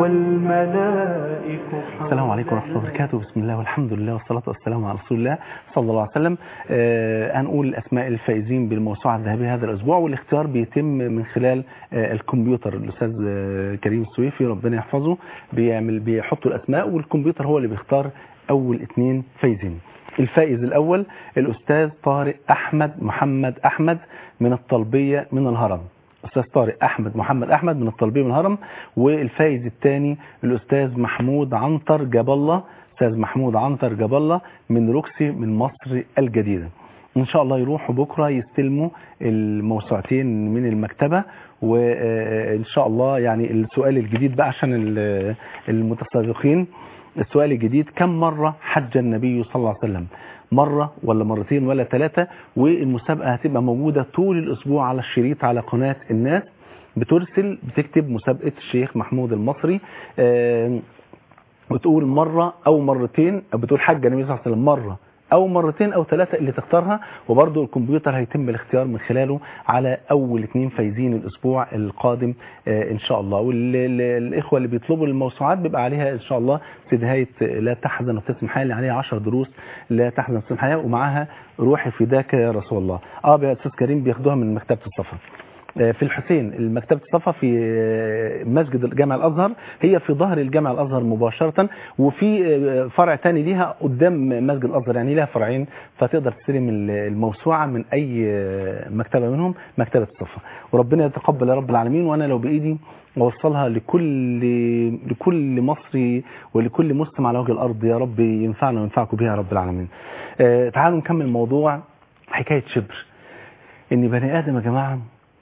A: والملائك حولنا
B: السلام عليكم ورحمة الله وبركاته بسم الله والحمد لله والصلاة والسلام على رسول الله صلى الله عليه وسلم آه هنقول أسماء الفائزين بالموسوعة الذهبية هذا الأسبوع والاختيار بيتم من خلال آه الكمبيوتر الأستاذ آه كريم السويفي ربنا يحفظه بيعمل بيحط الأسماء والكمبيوتر هو اللي بيختار أول اثنين فايزين الفائز الأول الأستاذ طارق أحمد محمد أحمد من الطلبية من الهرم أستاذ طارق أحمد محمد أحمد من الطلبية من الهرم والفائز الثاني الأستاذ محمود عنتر جاب الله أستاذ محمود عنتر جاب الله من روكسي من مصر الجديدة إن شاء الله يروحوا بكرة يستلموا الموسوعتين من المكتبة وإن شاء الله يعني السؤال الجديد بقى عشان ال- المتسابقين السؤال الجديد كم مرة حج النبي صلى الله عليه وسلم مرة ولا مرتين ولا ثلاثة والمسابقة هتبقى موجودة طول الأسبوع على الشريط على قناة الناس بترسل بتكتب مسابقة الشيخ محمود المصري آه، وتقول مرة أو مرتين أو بتقول حج النبي صلى الله عليه وسلم مرة أو مرتين أو ثلاثة اللي تختارها وبرضه الكمبيوتر هيتم الاختيار من خلاله على أول اثنين فايزين الأسبوع القادم آه، إن شاء الله والإخوة اللي بيطلبوا الموسوعات بيبقى عليها إن شاء الله في نهاية لا تحزن وابتسم حياة اللي عليها 10 دروس لا تحزن وابتسم حياة ومعاها روحي فداك يا رسول الله اه يا أستاذ كريم بياخدوها من مكتبة الصفا في الحسين المكتبة الصفا في مسجد الجامع الأزهر هي في ظهر الجامع الأزهر مباشرة وفي فرع تاني ليها قدام مسجد الأزهر يعني لها فرعين فتقدر تستلم الموسوعة من أي مكتبة منهم مكتبة الصفا وربنا يتقبل يا رب العالمين وأنا لو بإيدي ووصلها لكل لكل مصري ولكل مسلم على وجه الأرض يا رب ينفعنا وينفعكم بها يا رب العالمين آه، تعالوا نكمل موضوع حكاية شبر إن بني آدم يا جماعة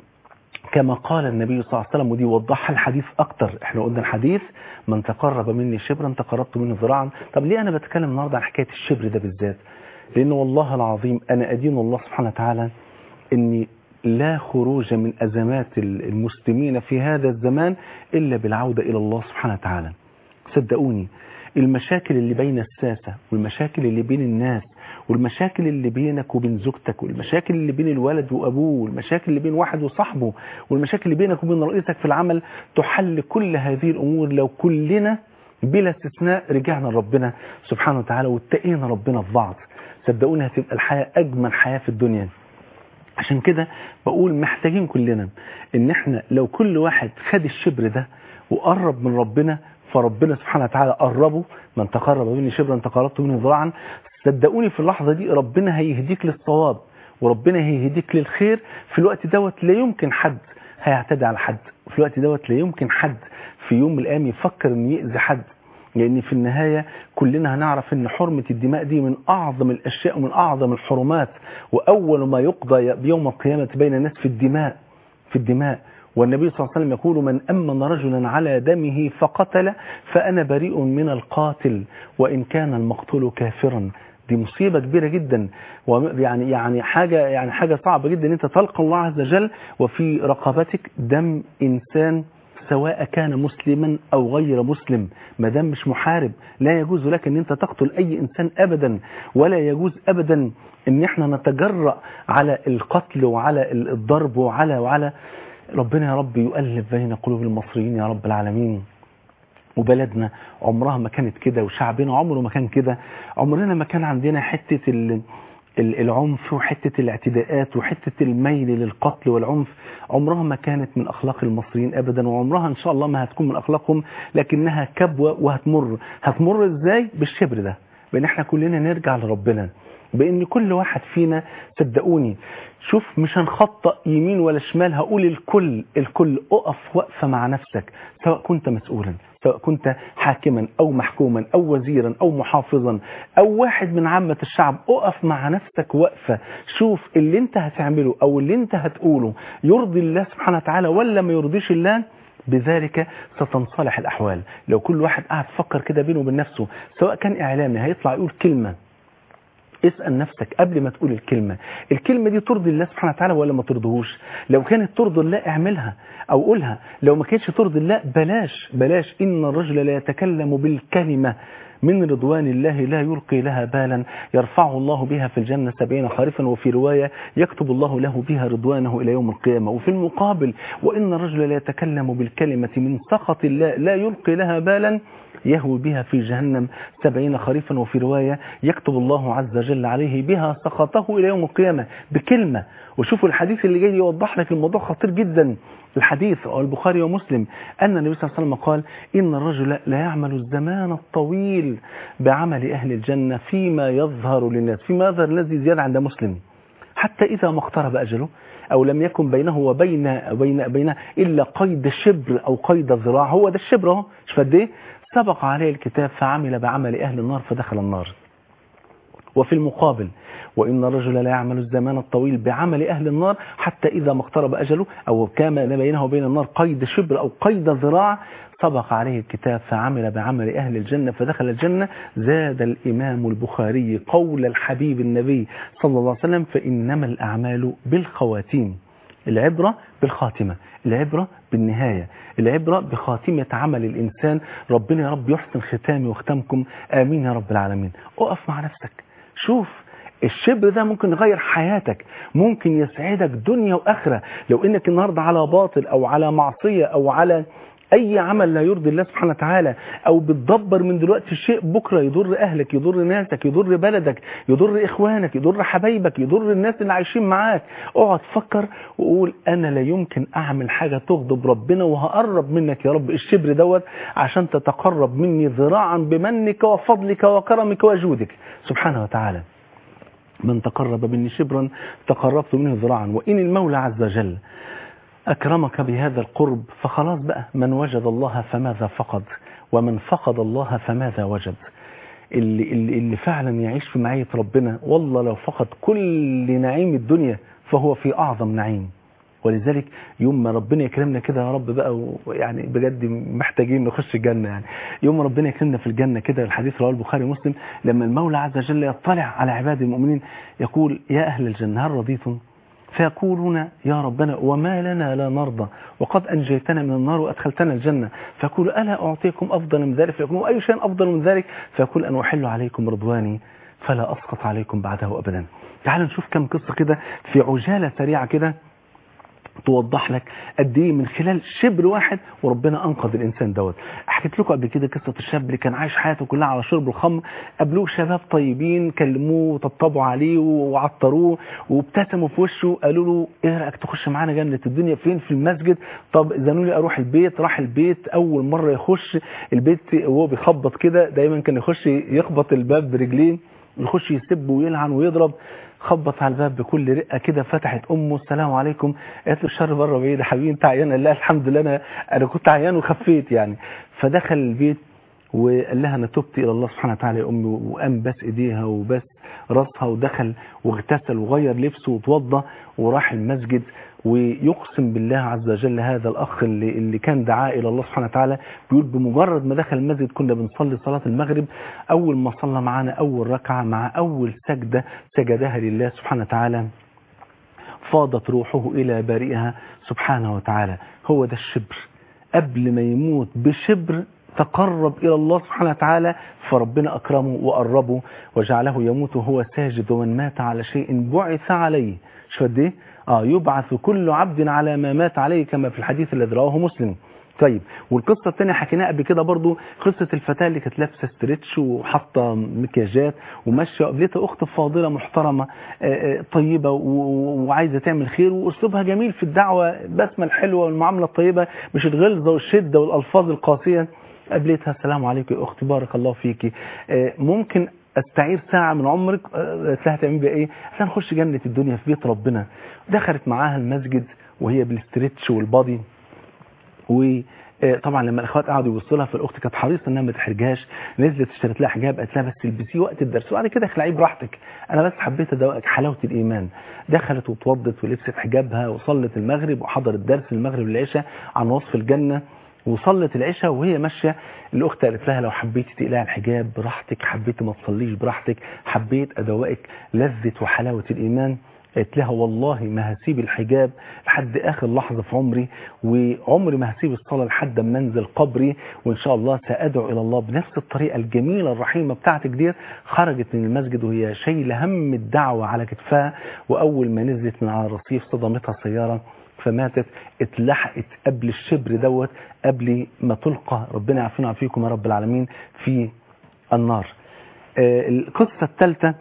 B: كما قال النبي صلى الله عليه وسلم ودي وضحها الحديث اكتر احنا قلنا الحديث من تقرب مني شبرا تقربت منه ذراعا طب ليه انا بتكلم النهارده عن حكايه الشبر ده بالذات لان والله العظيم انا ادين الله سبحانه وتعالى اني لا خروج من ازمات المسلمين في هذا الزمان الا بالعوده الى الله سبحانه وتعالى صدقوني المشاكل اللي بين الساسة والمشاكل اللي بين الناس والمشاكل اللي بينك وبين زوجتك والمشاكل اللي بين الولد وأبوه والمشاكل اللي بين واحد وصاحبه والمشاكل اللي بينك وبين رئيسك في العمل تحل كل هذه الأمور لو كلنا بلا استثناء رجعنا لربنا سبحانه وتعالى واتقينا ربنا في بعض صدقوني هتبقى الحياة أجمل حياة في الدنيا عشان كده بقول محتاجين كلنا ان احنا لو كل واحد خد الشبر ده وقرب من ربنا فربنا سبحانه وتعالى قربه من تقرب مني شبرا تقربت منه ذراعا صدقوني في اللحظة دي ربنا هيهديك للصواب وربنا هيهديك للخير في الوقت دوت لا يمكن حد هيعتدي على حد في الوقت دوت لا يمكن حد في يوم من الايام يفكر انه يأذي حد لان في النهاية كلنا هنعرف ان حرمة الدماء دي من اعظم الاشياء ومن اعظم الحرمات واول ما يقضى يوم القيامة بين الناس في الدماء في الدماء والنبي صلى الله عليه وسلم يقول من أمن رجلا على دمه فقتل فأنا بريء من القاتل وإن كان المقتول كافرا دي مصيبة كبيرة جدا ويعني يعني حاجة يعني حاجة صعبة جدا ان انت تلقى الله عز وجل وفي رقبتك دم انسان سواء كان مسلما او غير مسلم ما دام مش محارب لا يجوز لك ان انت تقتل اي انسان ابدا ولا يجوز ابدا ان احنا نتجرأ على القتل وعلى الضرب وعلى وعلى ربنا يا رب يؤلف بين قلوب المصريين يا رب العالمين وبلدنا عمرها ما كانت كده وشعبنا عمره ما كان كده عمرنا ما كان عندنا حتة ال... ال- العنف وحتة الاعتداءات وحتة الميل للقتل والعنف عمرها ما كانت من أخلاق المصريين أبدا وعمرها إن شاء الله ما هتكون من أخلاقهم لكنها كبوة وهتمر هتمر إزاي بالشبر ده بأن احنا كلنا نرجع لربنا بأن كل واحد فينا صدقوني شوف مش هنخطأ يمين ولا شمال هقول الكل الكل اقف وقفة مع نفسك سواء كنت مسؤولا سواء كنت حاكما أو محكوما أو وزيرا أو محافظا أو واحد من عامة الشعب اقف مع نفسك وقفة شوف اللي انت هتعمله أو اللي انت هتقوله يرضي الله سبحانه وتعالى ولا ما يرضيش الله بذلك ستنصلح الأحوال لو كل واحد قاعد فكر كده بينه وبين نفسه سواء كان إعلامي هيطلع يقول كلمة اسأل نفسك قبل ما تقول الكلمة الكلمة دي ترضي الله سبحانه وتعالى ولا ما ترضيهوش لو كانت ترضي الله اعملها او قولها لو ما كانتش ترضي الله بلاش بلاش إن الرجل لا يتكلم بالكلمة من رضوان الله لا يلقي لها بالا يرفعه الله بها في الجنة سبعين خارفا وفي رواية يكتب الله له بها رضوانه إلى يوم القيامة وفي المقابل وإن الرجل لا يتكلم بالكلمة من سخط الله لا يلقي لها بالا يهوي بها في جهنم سبعين خريفا وفي رواية يكتب الله عز وجل عليه بها سخطه إلى يوم القيامة بكلمة وشوفوا الحديث اللي جاي يوضح لك الموضوع خطير جدا الحديث البخاري ومسلم أن النبي صلى الله عليه وسلم قال إن الرجل لا يعمل الزمان الطويل بعمل أهل الجنة فيما يظهر للناس فيما يظهر الذي زيادة عند مسلم حتى إذا ما اقترب أجله أو لم يكن بينه وبين بين بين إلا قيد شبر أو قيد ذراع هو ده الشبر اهو مش قد ايه سبق عليه الكتاب فعمل بعمل أهل النار فدخل النار وفي المقابل وإن الرجل لا يعمل الزمان الطويل بعمل أهل النار حتى إذا ما اقترب أجله أو كان بينه وبين النار قيد شبر أو قيد ذراع سبق عليه الكتاب فعمل بعمل أهل الجنة فدخل الجنة زاد الإمام البخاري قول الحبيب النبي صلى الله عليه وسلم فإنما الأعمال بالخواتيم العبرة بالخاتمة العبرة بالنهاية العبرة بخاتمة عمل الإنسان ربنا يا رب يحسن ختامي واختامكم آمين يا رب العالمين اقف مع نفسك شوف الشبر ده ممكن يغير حياتك ممكن يسعدك دنيا وآخرة لو انك النهاردة على باطل او على معصية او على اي عمل لا يرضي الله سبحانه وتعالى او بتدبر من دلوقتي شيء بكرة يضر اهلك يضر ناسك يضر بلدك يضر اخوانك يضر حبايبك يضر الناس اللي عايشين معاك اقعد فكر وقول انا لا يمكن اعمل حاجة تغضب ربنا وهقرب منك يا رب الشبر دوت عشان تتقرب مني ذراعا بمنك وفضلك وكرمك وجودك سبحانه وتعالى من تقرب مني شبرا تقربت منه ذراعا وإن المولى عز وجل أكرمك بهذا القرب فخلاص بقى من وجد الله فماذا فقد ومن فقد الله فماذا وجد اللي, اللي, اللي فعلا يعيش في معية ربنا والله لو فقد كل نعيم الدنيا فهو في أعظم نعيم ولذلك يوم ما ربنا يكرمنا كده يا رب بقى يعني بجد محتاجين نخش الجنة يعني يوم ما ربنا يكرمنا في الجنة كده الحديث رواه البخاري ومسلم لما المولى عز وجل يطلع على عباد المؤمنين يقول يا أهل الجنة هل رضيتم فيقولون يا ربنا وما لنا لا نرضى وقد أنجيتنا من النار وأدخلتنا الجنة فيقول ألا أعطيكم أفضل من ذلك فيقول أي شيء أفضل من ذلك فيقول أن أحل عليكم رضواني فلا أسقط عليكم بعده أبدا تعالوا نشوف كم قصة كده في عجالة سريعة كده توضح لك قد ايه من خلال شبر واحد وربنا انقذ الانسان دوت حكيت لكم قبل كده قصه الشاب اللي كان عايش حياته كلها على شرب الخمر قابلوه شباب طيبين كلموه وطبطبوا عليه وعطروه وابتسموا في وشه قالوا له ايه رايك تخش معانا جنه الدنيا فين في المسجد طب زنوا لي اروح البيت راح البيت اول مره يخش البيت وهو بيخبط كده دايما كان يخش يخبط الباب برجليه يخش يسب ويلعن ويضرب خبط على الباب بكل رقه كده فتحت امه السلام عليكم قالت له الشر بره بعيد يا حبيبي انت عيان لا الحمد لله انا انا كنت عيان وخفيت يعني فدخل البيت وقال لها انا تبت الى الله سبحانه وتعالى يا امي وقام بس ايديها وبس راسها ودخل واغتسل وغير لبسه وتوضى وراح المسجد ويقسم بالله عز وجل هذا الأخ اللي, اللي كان دعاه إلى الله سبحانه وتعالى بيقول بمجرد ما دخل المسجد كنا بنصلي صلاة المغرب أول ما صلى معنا أول ركعة مع أول سجدة سجدها لله سبحانه وتعالى فاضت روحه إلى بارئها سبحانه وتعالى هو ده الشبر قبل ما يموت بشبر تقرب إلى الله سبحانه وتعالى فربنا أكرمه وقربه وجعله يموت وهو ساجد ومن مات على شيء بعث عليه شو قد ايه؟ آه يبعث كل عبد على ما مات عليه كما في الحديث الذي رواه مسلم طيب والقصه الثانيه حكيناها قبل كده برضو قصه الفتاه اللي كانت لابسه ستريتش وحاطه مكياجات وماشيه قابلتها اخت فاضله محترمه آه، آه، طيبه و- و- وعايزه تعمل خير واسلوبها جميل في الدعوه البسمه الحلوه والمعامله الطيبه مش الغلظه والشده والالفاظ القاسيه قابلتها السلام عليكم يا اختي بارك الله فيكي آه، ممكن استعير ساعة من عمرك آه، قالت لها تعمل بيها ايه عشان نخش جنة الدنيا في بيت ربنا دخلت معاها المسجد وهي بالاسترتش والبادي وطبعا لما الاخوات قعدوا يبصوا لها فالاخت كانت حريصه انها ما تحرجهاش نزلت اشترت لها حجاب قالت لها بس البسيه وقت الدرس وبعد كده اخلعيه براحتك انا بس حبيت ادوقك حلاوه الايمان دخلت واتوضت ولبست حجابها وصلت المغرب وحضرت درس المغرب والعشاء عن وصف الجنه وصلت العشاء وهي ماشيه الاخت قالت لها لو حبيتي تقلعي الحجاب براحتك حبيتي ما تصليش براحتك حبيت ادوقك لذه وحلاوه الايمان قالت لها والله ما هسيب الحجاب لحد اخر لحظه في عمري وعمري ما هسيب الصلاه لحد ما انزل قبري وان شاء الله سادعو الى الله بنفس الطريقه الجميله الرحيمه بتاعتك ديت خرجت من المسجد وهي شايله هم الدعوه على كتفها واول ما نزلت من على الرصيف صدمتها سياره فماتت اتلحقت قبل الشبر دوت قبل ما تلقى ربنا يعافينا ويعافيكم يا رب العالمين في النار آه، القصه الثالثه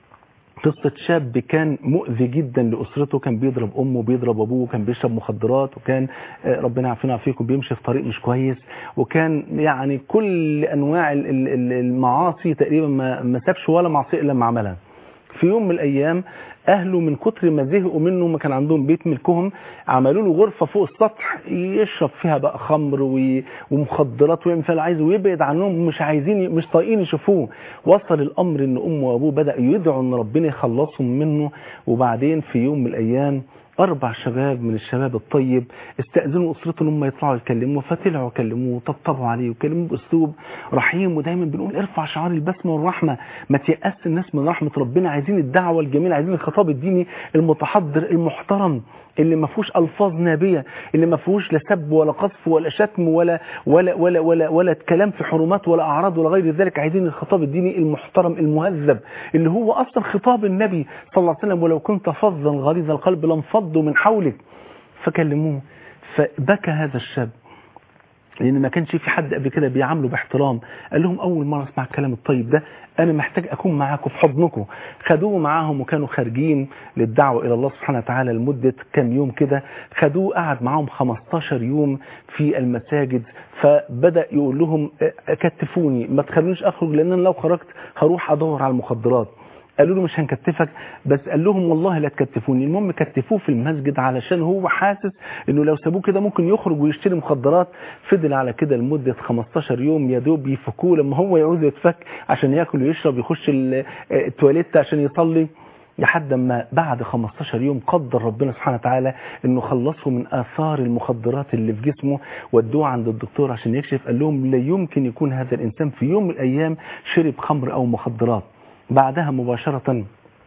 B: قصة شاب كان مؤذي جدا لأسرته كان بيضرب أمه بيضرب أبوه كان بيشرب مخدرات وكان آه، ربنا يعافينا ويعافيكم بيمشي في طريق مش كويس وكان يعني كل أنواع ال- ال- ال- المعاصي تقريبا ما ما سابش ولا معصية إلا ما عملها في يوم من الأيام أهله من كتر ما زهقوا منه ما كان عندهم بيت ملكهم عملوا له غرفة فوق السطح يشرب فيها بقى خمر و- ومخدرات ويعمل فيها اللي عايزه ويبعد عنهم مش عايزين مش طايقين يشوفوه وصل الأمر إن أمه وأبوه بدأوا يدعوا إن ربنا يخلصهم منه وبعدين في يوم من الأيام أربع شباب من الشباب الطيب استأذنوا أسرته إن هم يطلعوا يكلموه فطلعوا كلموه وطبطبوا عليه وكلموه بأسلوب رحيم ودايما بنقول ارفع شعار البسمة والرحمة ما تيأس الناس من رحمة ربنا عايزين الدعوة الجميلة عايزين الخطاب الديني المتحضر المحترم اللي ما فيهوش الفاظ نابيه اللي ما فيهوش لا سب ولا قذف ولا شتم ولا ولا ولا ولا ولا كلام في حرمات ولا اعراض ولا غير ذلك عايزين الخطاب الديني المحترم المهذب اللي هو اصلا خطاب النبي صلى الله عليه وسلم ولو كنت فظا غليظ القلب لانفضوا من حولك فكلموه فبكى هذا الشاب لان ما كانش في حد قبل كده بيعامله باحترام قال لهم اول مره اسمع الكلام الطيب ده انا محتاج اكون معاكم في حضنكم خدوه معاهم وكانوا خارجين للدعوه الى الله سبحانه وتعالى لمده كام يوم كده خدوه قعد معاهم 15 يوم في المساجد فبدا يقول لهم اه، كتفوني ما تخلونيش اخرج لان انا لو خرجت هروح ادور على المخدرات قالوا له مش هنكتفك بس قال لهم والله لا تكتفوني المهم كتفوه في المسجد علشان هو حاسس انه لو سابوه كده ممكن يخرج ويشتري مخدرات فضل على كده لمدة 15 يوم يا دوب يفكوه لما هو يعوز يتفك عشان ياكل ويشرب يخش ال- التواليت عشان يصلي لحد ما بعد 15 يوم قدر ربنا سبحانه وتعالى انه خلصه من اثار المخدرات اللي في جسمه ودوه عند الدكتور عشان يكشف قال لهم لا يمكن يكون هذا الانسان في يوم من الايام شرب خمر او مخدرات بعدها مباشرة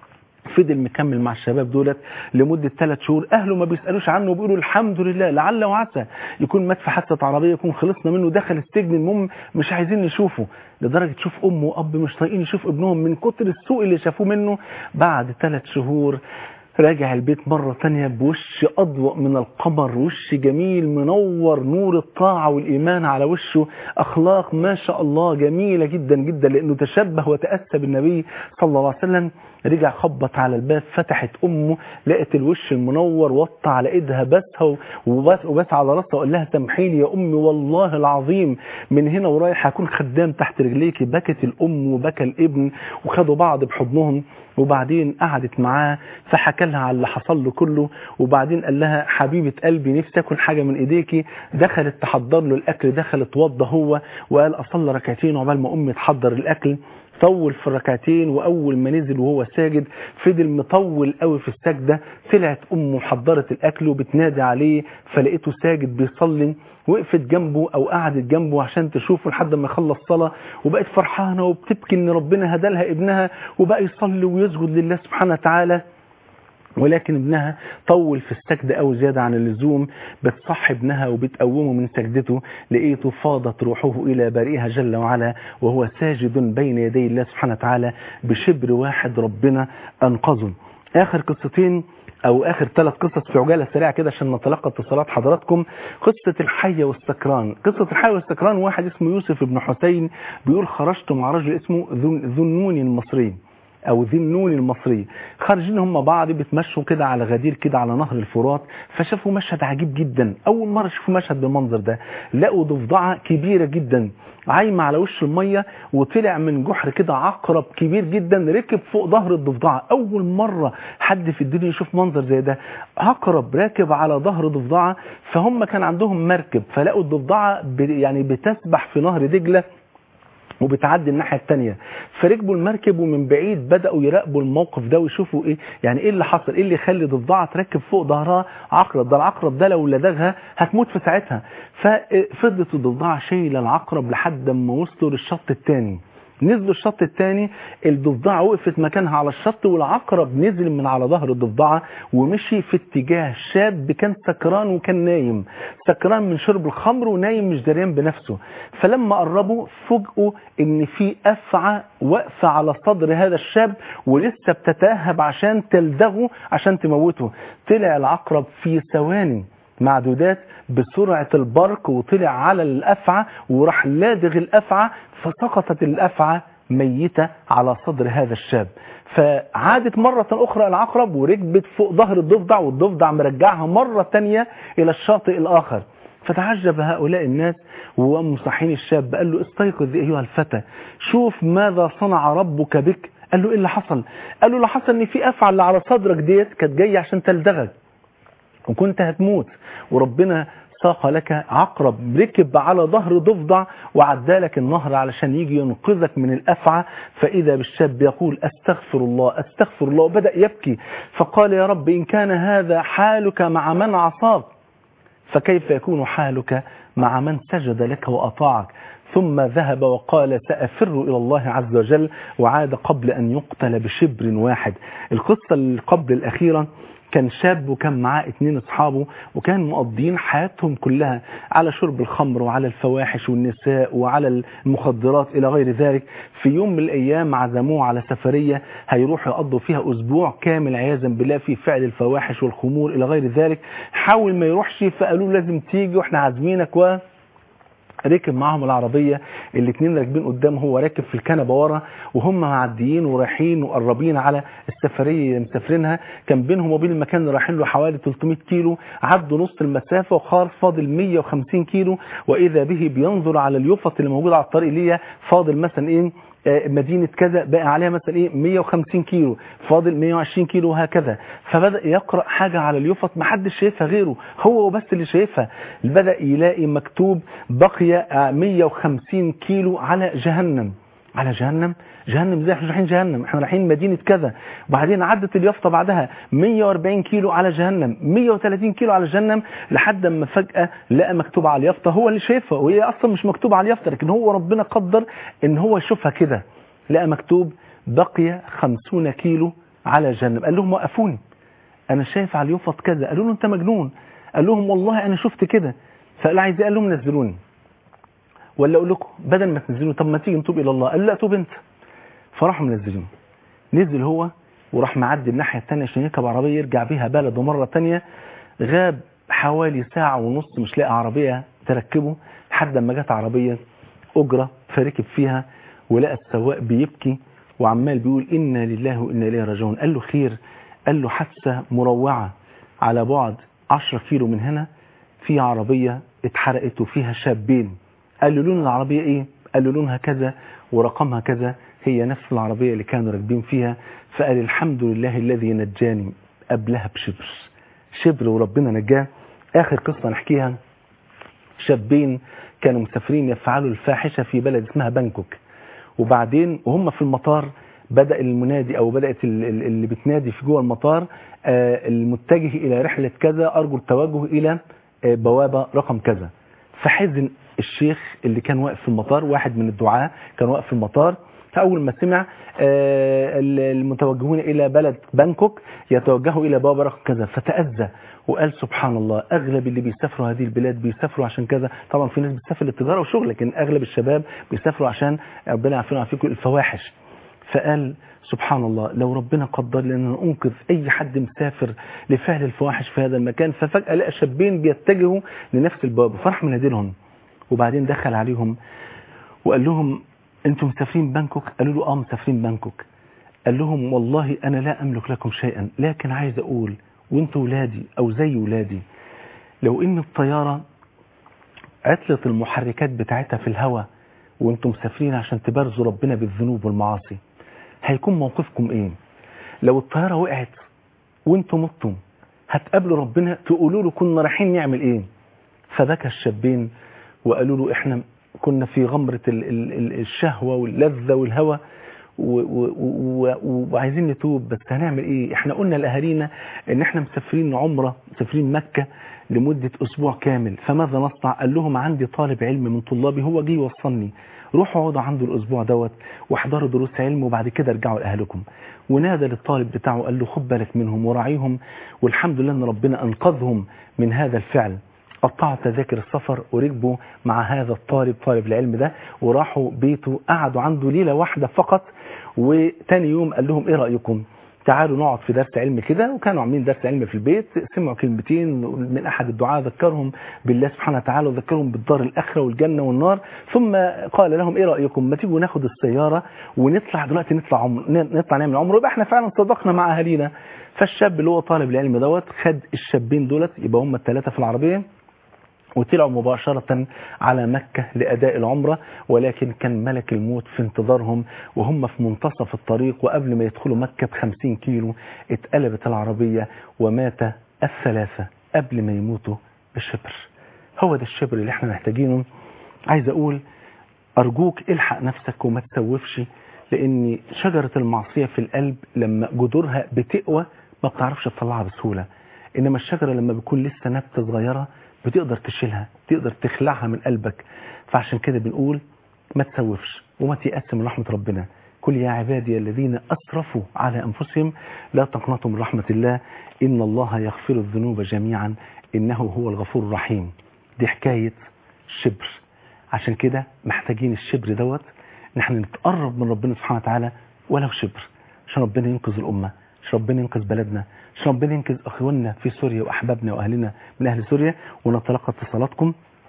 B: فضل مكمل مع الشباب دولت لمدة ثلاث شهور أهله ما بيسألوش عنه وبيقولوا الحمد لله لعل وعسى يكون مات في حادثة عربية يكون خلصنا منه دخل السجن المهم مش عايزين نشوفه لدرجة تشوف أم وأب مش طايقين يشوف ابنهم من كتر السوء اللي شافوه منه بعد ثلاث شهور راجع البيت مرة تانية بوش أضوأ من القمر وش جميل منور نور الطاعة والإيمان على وشه أخلاق ما شاء الله جميلة جدا جدا لأنه تشبه وتأسى بالنبي صلى الله عليه وسلم رجع خبط على الباب فتحت أمه لقت الوش المنور وطى على إيدها بسها وبس, وبس على راسها وقال لها سامحيني يا أمي والله العظيم من هنا ورايح هكون خدام تحت رجليكي بكت الأم وبكى الابن وخدوا بعض بحضنهم وبعدين قعدت معاه فحكى لها على اللي حصل له كله وبعدين قال لها حبيبة قلبي نفسي اكل حاجة من ايديكي دخلت تحضر له الاكل دخلت توضى هو وقال اصلي ركعتين عقبال ما امي تحضر الاكل طول في الركعتين واول ما نزل وهو ساجد فضل مطول قوي في السجده طلعت امه حضرت الاكل وبتنادي عليه فلقيته ساجد بيصلي وقفت جنبه او قعدت جنبه عشان تشوفه لحد ما يخلص صلاه وبقت فرحانه وبتبكي ان ربنا هدى لها ابنها وبقى يصلي ويسجد لله سبحانه وتعالى ولكن ابنها طول في السجدة أو زيادة عن اللزوم بتصحي ابنها وبتقومه من سجدته لقيته فاضت روحه إلى بارئها جل وعلا وهو ساجد بين يدي الله سبحانه وتعالى بشبر واحد ربنا أنقذه آخر قصتين او اخر ثلاث قصص في عجاله سريعه كده عشان نتلقى اتصالات حضراتكم قصه الحيه والسكران قصه الحيه والسكران واحد اسمه يوسف بن حسين بيقول خرجت مع رجل اسمه ذو ذو النون المصري او ذي النون المصري خارجين هم بعض بيتمشوا كده على غدير كده على نهر الفرات فشافوا مشهد عجيب جدا اول مره يشوفوا مشهد بالمنظر ده لقوا ضفدعه كبيره جدا عايمه على وش الميه وطلع من جحر كده عقرب كبير جدا ركب فوق ظهر الضفدعه اول مره حد في الدنيا يشوف منظر زي ده عقرب راكب على ظهر ضفدعه فهم كان عندهم مركب فلقوا الضفدعه ب- يعني بتسبح في نهر دجله وبتعدي الناحيه الثانيه فركبوا المركب ومن بعيد بداوا يراقبوا الموقف ده ويشوفوا ايه يعني ايه اللي حصل ايه اللي يخلي ضفدعه تركب فوق ظهرها عقرب ده العقرب ده لو لدغها هتموت في ساعتها ففضلت الضفدعه شايله العقرب لحد ما وصلوا للشط الثاني نزلوا الشط الثاني الضفدعه وقفت مكانها على الشط والعقرب نزل من على ظهر الضفدعه ومشي في اتجاه شاب كان سكران وكان نايم سكران من شرب الخمر ونايم مش دريان بنفسه فلما قربوا فوجئوا ان في افعى واقفه على صدر هذا الشاب ولسه بتتاهب عشان تلدغه عشان تموته طلع العقرب في ثواني معدودات بسرعة البرق وطلع على الأفعى وراح لادغ الأفعى فسقطت الأفعى ميتة على صدر هذا الشاب فعادت مرة أخرى العقرب وركبت فوق ظهر الضفدع والضفدع مرجعها مرة تانية إلى الشاطئ الآخر فتعجب هؤلاء الناس وقاموا صاحين الشاب قال له استيقظ أيها الفتى شوف ماذا صنع ربك بك قال له إيه اللي حصل قال له اللي حصل إن في أفعى اللي على صدرك ديت كانت جاية عشان تلدغك وكنت هتموت وربنا ساق لك عقرب ركب على ظهر ضفدع وعدالك النهر علشان يجي ينقذك من الأفعى فإذا بالشاب يقول أستغفر الله أستغفر الله وبدأ يبكي فقال يا رب إن كان هذا حالك مع من عصاك فكيف يكون حالك مع من سجد لك وأطاعك ثم ذهب وقال سأفر إلى الله عز وجل وعاد قبل أن يقتل بشبر واحد القصة اللي قبل الأخيرة كان شاب وكان معاه اتنين اصحابه وكان مقضين حياتهم كلها على شرب الخمر وعلى الفواحش والنساء وعلى المخدرات الى غير ذلك في يوم من الايام عزموه على سفرية هيروحوا يقضوا فيها اسبوع كامل عياذا بالله في فعل الفواحش والخمور الى غير ذلك حاول ما يروحش فقالوا له لازم تيجي واحنا عازمينك و ركب معهم العربية الاثنين راكبين قدام هو راكب في الكنبة ورا وهم معديين ورايحين وقربين على السفرية اللي مسافرينها كان بينهم وبين المكان اللي رايحين له حوالي 300 كيلو عدوا نص المسافة وخار فاضل 150 كيلو وإذا به بينظر على اليفط اللي موجودة على الطريق اللي هي فاضل مثلا إيه آه، مدينة كذا بقى عليها مثلا ايه 150 كيلو فاضل 120 كيلو وهكذا فبدأ يقرأ حاجة على اليفط محدش شايفها غيره هو بس اللي شايفها بدأ يلاقي مكتوب بقي آه، 150 كيلو على جهنم على جهنم جهنم ازاي احنا رايحين جهنم احنا رايحين مدينة كذا وبعدين عدت اليافطة بعدها 140 كيلو على جهنم 130 كيلو على جهنم لحد ما فجأة لقى مكتوب على اليافطة هو اللي شايفها وهي اصلا مش مكتوب على اليافطة لكن هو ربنا قدر ان هو يشوفها كده لقى مكتوب بقي 50 كيلو على جهنم قال لهم وقفوني انا شايف على اليافط كذا قالوا له انت مجنون قال لهم والله انا شفت كده فقال عايز إيه؟ قال لهم نزلوني ولا اقول لكم بدل ما تنزلوا طب ما تيجي نتوب الى الله قال لا توب انت فراحوا منزلين نزل هو وراح معدي الناحيه الثانيه عشان يركب عربيه يرجع بيها بلده مره ثانيه غاب حوالي ساعه ونص مش لاقي عربيه تركبه لحد ما جت عربيه اجره فركب فيها ولقى السواق بيبكي وعمال بيقول انا لله وانا اليه راجعون قال له خير قال له حادثه مروعه على بعد 10 كيلو من هنا في عربيه اتحرقت وفيها شابين قال له لون العربية ايه قال له لونها كذا ورقمها كذا هي نفس العربية اللي كانوا راكبين فيها فقال الحمد لله الذي نجاني قبلها بشبر شبر وربنا نجاه اخر قصة نحكيها شابين كانوا مسافرين يفعلوا الفاحشة في بلد اسمها بانكوك وبعدين وهم في المطار بدأ المنادي او بدأت ال- ال- اللي بتنادي في جوه المطار آه، المتجه الى رحلة كذا ارجو التوجه الى آه، بوابة رقم كذا فحزن الشيخ اللي كان واقف في المطار واحد من الدعاة كان واقف في المطار فأول ما سمع آه، المتوجهون إلى بلد بانكوك يتوجهوا إلى بابا رقم كذا فتأذى وقال سبحان الله أغلب اللي بيسافروا هذه البلاد بيسافروا عشان كذا طبعا في ناس بتسافر للتجارة وشغل لكن أغلب الشباب بيسافروا عشان ربنا يعافينا ويعافيكم الفواحش فقال سبحان الله لو ربنا قدر لي ان انقذ اي حد مسافر لفعل الفواحش في هذا المكان ففجاه لقى شابين بيتجهوا لنفس الباب فراح منادلهم وبعدين دخل عليهم وقال لهم انتم مسافرين بانكوك قالوا له اه مسافرين بانكوك قال لهم والله انا لا املك لكم شيئا لكن عايز اقول وانتوا ولادي او زي ولادي لو ان الطياره عطلت المحركات بتاعتها في الهواء وانتم مسافرين عشان تبرزوا ربنا بالذنوب والمعاصي هيكون موقفكم ايه لو الطيارة وقعت وانتم متم هتقابلوا ربنا تقولوا له كنا رايحين نعمل ايه فبكى الشابين وقالوا له احنا كنا في غمرة ال ال ال الشهوة واللذة والهوى وعايزين نتوب بس هنعمل ايه احنا قلنا لاهالينا ان احنا مسافرين عمرة مسافرين مكة لمدة اسبوع كامل فماذا نصنع قال لهم عندي طالب علم من طلابي هو جه يوصلني روحوا اقعدوا عنده الاسبوع دوت واحضروا دروس علم وبعد كده ارجعوا لاهلكم ونادى للطالب بتاعه قال له خد بالك منهم وراعيهم والحمد لله ان ربنا انقذهم من هذا الفعل قطعوا تذاكر السفر وركبوا مع هذا الطالب طالب العلم ده وراحوا بيته قعدوا عنده ليلة واحدة فقط وتاني يوم قال لهم ايه رأيكم تعالوا نقعد في درس علم كده وكانوا عاملين درس علم في البيت سمعوا كلمتين من احد الدعاء ذكرهم بالله سبحانه وتعالى وذكرهم بالدار الاخره والجنه والنار ثم قال لهم ايه رايكم ما تيجوا ناخد السياره ونطلع دلوقتي نطلع عمر نطلع نعمل عمره يبقى احنا فعلا صدقنا مع اهالينا فالشاب اللي هو طالب العلم دوت خد الشابين دولت يبقى هم الثلاثه في العربيه وطلعوا مباشرة على مكة لأداء العمرة ولكن كان ملك الموت في انتظارهم وهم في منتصف الطريق وقبل ما يدخلوا مكة بخمسين كيلو اتقلبت العربية ومات الثلاثة قبل ما يموتوا بشبر هو ده الشبر اللي احنا محتاجينه عايز اقول ارجوك الحق نفسك وما تسوفش لان شجرة المعصية في القلب لما جذورها بتقوى ما بتعرفش تطلعها بسهولة انما الشجرة لما بيكون لسه نبتة صغيرة بتقدر تشيلها تقدر تخلعها من قلبك فعشان كده بنقول ما تسوفش وما تيأس من رحمة ربنا كل يا عبادي الذين أسرفوا على أنفسهم لا تقنطوا من رحمة الله إن الله يغفر الذنوب جميعا إنه هو الغفور الرحيم دي حكاية شبر عشان كده محتاجين الشبر دوت نحن نتقرب من ربنا سبحانه وتعالى ولو شبر عشان ربنا ينقذ الأمة عشان ربنا ينقذ بلدنا عشان ربنا ينقذ اخواننا في سوريا واحبابنا واهلنا من اهل سوريا ونتلقى اتصالاتكم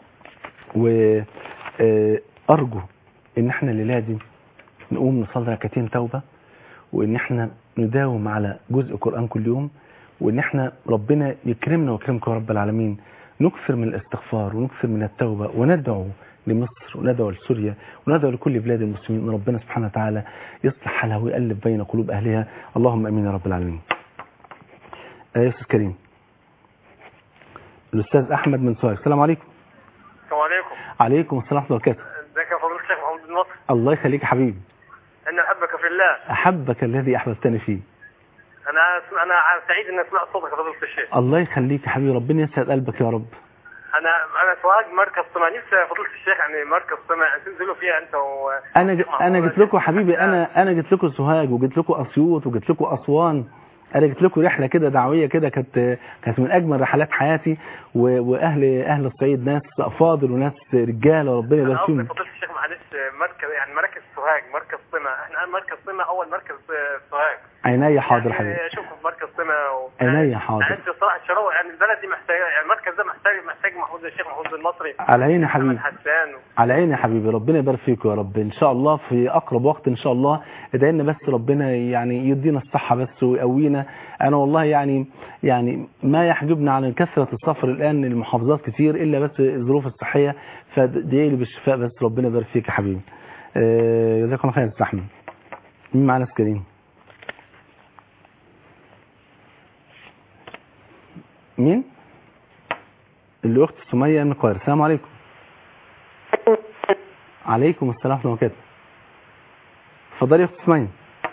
B: وارجو ان احنا الليله دي نقوم نصلي ركعتين توبه وان احنا نداوم على جزء قران كل يوم وان احنا ربنا يكرمنا ويكرمكم يا رب العالمين نكثر من الاستغفار ونكثر من التوبه وندعو لمصر وندعو لسوريا وندعو لكل بلاد المسلمين ان ربنا سبحانه وتعالى يصلح حالها ويألف بين قلوب اهلها اللهم امين يا رب العالمين يا استاذ كريم الاستاذ احمد من سؤال السلام عليكم
C: السلام عليكم
B: عليكم السلام ورحمه الله وبركاته
C: ازيك يا فضيله الشيخ محمود النصر
B: الله يخليك يا حبيبي
C: انا احبك في الله
B: احبك الذي احببتني فيه
C: انا انا سعيد ان اسمع صوتك يا فضيله الشيخ
B: الله يخليك يا حبيبي ربنا يسعد قلبك يا رب
C: انا انا سواق مركز صنع نفسي يا فضيله الشيخ يعني مركز صنع تنزلوا فيها انت و
B: انا ج... انا جيت لكم حبيبي انا انا جيت لكم سوهاج وجيت لكم اسيوط وجيت لكم اسوان انا جيت لكم رحله كده دعويه كده كانت كانت من اجمل رحلات حياتي و... واهل اهل الصعيد ناس افاضل وناس رجاله ربنا
C: انا
B: يبارك
C: قصدي
B: فيهم
C: فضيله الشيخ معلش مركز يعني مركز سوهاج مركز صنع احنا مركز صنع اول مركز سوهاج
B: عينيا حاضر
C: يعني
B: حبيبي
C: اشوف في مركز صنع و...
B: عينيا حاضر.
C: يعني انت صراحه شراوي يعني البلد دي محتاجه يعني المركز ده محتاج محتاج محمود الشيخ محمود المصري
B: على عيني يا حبيبي
C: محمد حسان و...
B: على عيني يا حبيبي ربنا يبارك فيكم يا رب ان شاء الله في اقرب وقت ان شاء الله ادعي لنا بس ربنا يعني يدينا الصحه بس ويقوينا انا والله يعني يعني ما يحجبنا عن كثره السفر الان للمحافظات كتير الا بس الظروف الصحيه فادعي لي بالشفاء بس ربنا يبارك فيك يا حبيبي آه، جزاك الله خير يا استاذ احمد مين معانا يا أستاذ كريم مين الاخت سميه من القاهره السلام عليكم عليكم السلام ورحمه الله وبركاته اتفضلي يا اخت سميه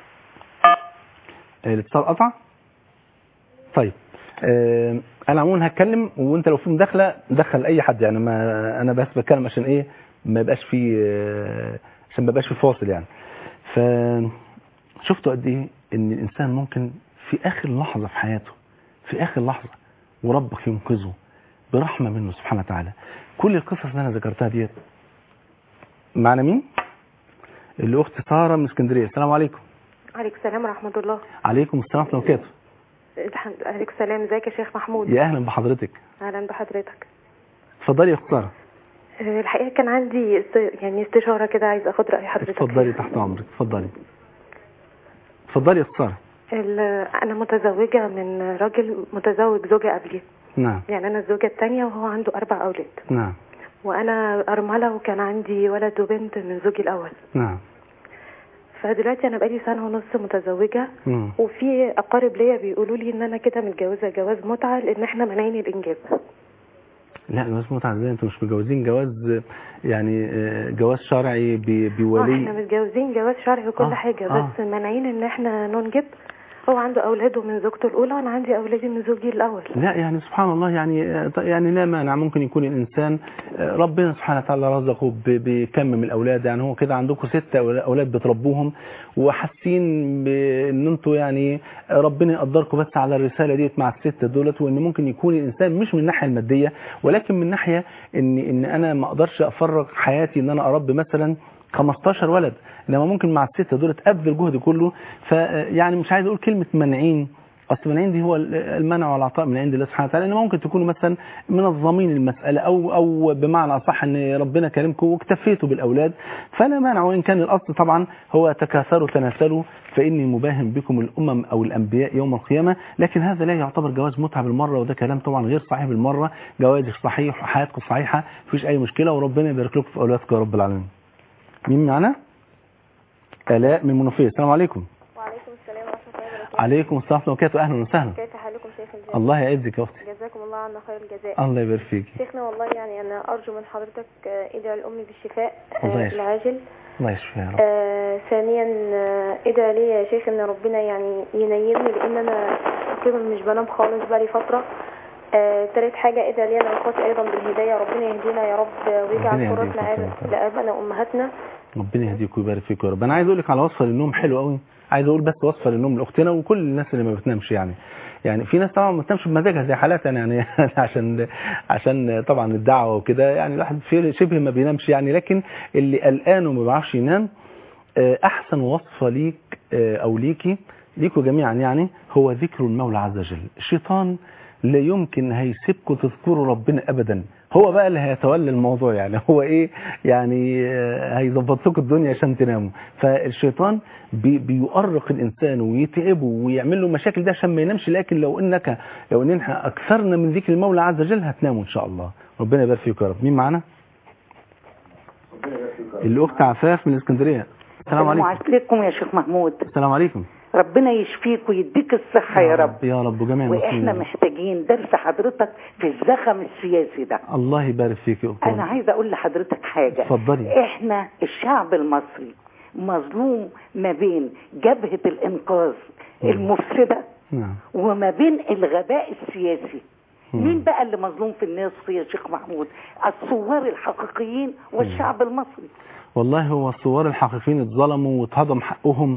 B: آه، الاتصال قطع طيب آه، انا عموما هتكلم وانت لو في مداخله دخل اي حد يعني ما انا بس بتكلم عشان ايه ما يبقاش في آه، عشان ما يبقاش في فاصل يعني ف شفتوا قد ايه ان الانسان ممكن في اخر لحظه في حياته في اخر لحظه وربك ينقذه برحمه منه سبحانه وتعالى كل القصص اللي انا ذكرتها ديت معنا مين الاخت ساره من اسكندريه السلام عليكم
D: عليك السلام ورحمة الله
B: عليكم السلام ورحمه الله وبركاته
D: الحمد- عليك السلام ازيك يا شيخ محمود
B: يا اهلا بحضرتك
D: اهلا بحضرتك
B: اتفضلي يا اختار
D: آه، الحقيقة كان عندي است... يعني استشارة كده عايز اخد رأي حضرتك
B: اتفضلي
D: فيها.
B: تحت امرك اتفضلي اتفضلي يا اختار
D: ال... انا متزوجة من راجل متزوج زوجة قبلي
B: نعم
D: يعني انا الزوجة الثانية وهو عنده اربع اولاد
B: نعم
D: وانا ارملة وكان عندي ولد وبنت من زوجي الاول
B: نعم
D: فدلوقتي انا بقالي سنة ونص متزوجة
B: مم.
D: وفي اقارب ليا بيقولوا لي ان انا كده متجوزة جواز متعة لان احنا منعين الانجاب
B: لا جواز متعة ازاي انتوا مش متجوزين جواز يعني آه، جواز شرعي ب-
D: اه احنا
B: بولي
D: متجوزين جواز شرعي وكل
B: آه،
D: حاجة
B: آه.
D: بس مانعين ان احنا ننجب هو عنده اولاده من زوجته الاولى وانا عندي اولادي من زوجي الاول
B: لا يعني سبحان الله يعني آه، ط- يعني لا مانع ممكن يكون الانسان آه، ربنا سبحانه وتعالى رزقه ب- بكم من الاولاد يعني هو كده عندكم ستة أولا- اولاد بتربوهم وحاسين بان انتوا يعني ربنا يقدركم بس على الرساله ديت مع الستة دولت وان ممكن يكون الانسان مش من الناحيه الماديه ولكن من ناحيه ان ان انا ما اقدرش افرغ حياتي ان انا اربي مثلا 15 ولد انما ممكن مع الستة دولت ابذل جهد كله فيعني مش عايز اقول كلمه منعين اصل من عندي هو المنع والعطاء من عند الله سبحانه وتعالى ان ممكن تكونوا مثلا منظمين المساله او او بمعنى اصح ان ربنا كرمكم واكتفيتوا بالاولاد فلا مانع وان كان الاصل طبعا هو تكاثروا تناسلوا فاني مباهم بكم الامم او الانبياء يوم القيامه لكن هذا لا يعتبر جواز متعه بالمره وده كلام طبعا غير صحيح بالمره جوازك صحيح وحياتكم صحيحه مفيش اي مشكله وربنا يبارك لكم في اولادكم يا رب العالمين مين معنا؟ آلاء من منوفية السلام عليكم
E: وعليكم السلام ورحمة الله وبركاته
B: عليكم السلام ورحمة الله وبركاته أهلا وسهلا
E: كيف حالكم شيخ الجزاء
B: الله يعزك يا أختي
E: جزاكم الله عنا خير الجزاء
B: الله يبارك فيك
E: شيخنا والله يعني أنا أرجو من حضرتك آه، ادعي لأمي بالشفاء آه،
B: الله يشفي.
E: العاجل
B: الله يشفيها يا رب
E: آه ثانيا آه، ادعي لي يا شيخ ان ربنا يعني ينيرني لان انا تقريبا مش بنام خالص بقالي فتره آه، تالت حاجة ادعي لي انا اخواتي ايضا بالهداية ربنا يهدينا يا رب ويجعل
B: ربنا
E: فرصنا
B: يهديكم
E: عاب-
B: طبعا.
E: لابائنا وامهاتنا
B: ربنا يهديك ويبارك فيك يا رب أنا عايز أقول لك على وصفة للنوم حلو قوي عايز أقول بس وصفة للنوم لأختنا وكل الناس اللي ما بتنامش يعني يعني في ناس طبعا ما بتنامش بمزاجها زي حالاتنا يعني عشان عشان طبعا الدعوة وكده يعني الواحد في شبه ما بينامش يعني لكن اللي قلقان وما بيعرفش ينام آه، أحسن وصفة ليك آه، أو ليكي ليكوا جميعا يعني هو ذكر المولى عز وجل الشيطان لا يمكن هيسيبكم تذكروا ربنا أبدا هو بقى اللي هيتولى الموضوع يعني هو ايه يعني آه، هيظبط لكم الدنيا عشان تناموا فالشيطان بي بيؤرق الانسان ويتعبه ويعمل له مشاكل ده عشان ما ينامش لكن لو انك لو ان احنا اكثرنا من ذكر المولى عز وجل هتناموا ان شاء الله ربنا يبارك فيك يا رب مين معانا الاخت عفاف من الاسكندريه السلام عليكم
F: عليكم يا شيخ محمود
B: السلام عليكم
F: ربنا يشفيك ويديك الصحة يا رب
B: يا رب جميع
F: واحنا
B: المسلمين
F: محتاجين درس حضرتك في الزخم السياسي ده
B: الله يبارك فيك يا أخت.
F: انا عايزه اقول لحضرتك حاجه
B: اتفضلي.
F: احنا الشعب المصري مظلوم ما بين جبهه الانقاذ
B: مم.
F: المفسده
B: نعم
F: وما بين الغباء السياسي
B: مم.
F: مين بقى اللي مظلوم في النص يا شيخ محمود الثوار الحقيقيين والشعب المصري
B: والله هو الثوار الحقيقيين اتظلموا واتهضم حقهم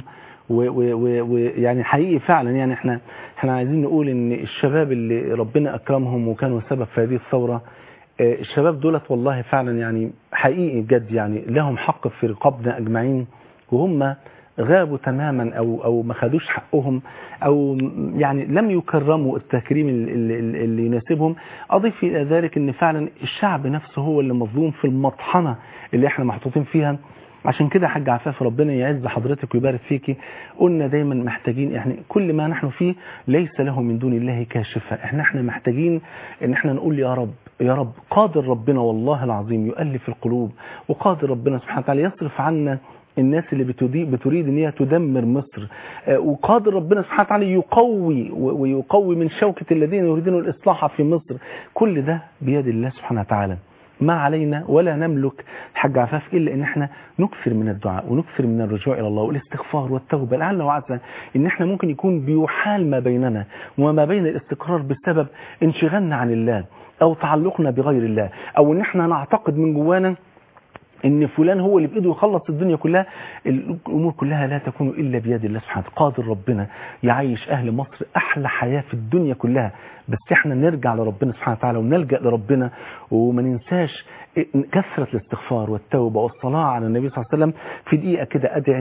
B: ويعني حقيقي فعلا يعني احنا احنا عايزين نقول ان الشباب اللي ربنا اكرمهم وكانوا سبب في هذه الثوره آه، الشباب دولت والله فعلا يعني حقيقي بجد يعني لهم حق في رقابنا اجمعين وهم غابوا تماما او او ما خدوش حقهم او يعني لم يكرموا التكريم ال- ال- ال- اللي يناسبهم اضيف الى ذلك ان فعلا الشعب نفسه هو اللي مظلوم في المطحنه اللي احنا محطوطين فيها عشان كده يا حاج عفاف ربنا يعز حضرتك ويبارك فيكي قلنا دايما محتاجين احنا كل ما نحن فيه ليس له من دون الله كاشفة احنا احنا محتاجين ان احنا نقول يا رب يا رب قادر ربنا والله العظيم يؤلف القلوب وقادر ربنا سبحانه وتعالى يصرف عنا الناس اللي بتدي بتريد ان هي تدمر مصر آه، وقادر ربنا سبحانه وتعالى يقوي و- ويقوي من شوكة الذين يريدون الإصلاح في مصر كل ده بيد الله سبحانه وتعالى ما علينا ولا نملك حاج عفاف إلا إن احنا نكثر من الدعاء ونكثر من الرجوع إلى الله والاستغفار والتوبة لعل وعسى إن احنا ممكن يكون بيحال ما بيننا وما بين الاستقرار بسبب انشغالنا عن الله أو تعلقنا بغير الله أو إن احنا نعتقد من جوانا ان فلان هو اللي بايده يخلص الدنيا كلها الامور كلها لا تكون الا بيد الله سبحانه وتعالى قادر ربنا يعيش اهل مصر احلى حياه في الدنيا كلها بس احنا نرجع لربنا سبحانه وتعالى ونلجا لربنا وما ننساش كثره الاستغفار والتوبه والصلاه على النبي صلى الله عليه وسلم في دقيقه كده ادعي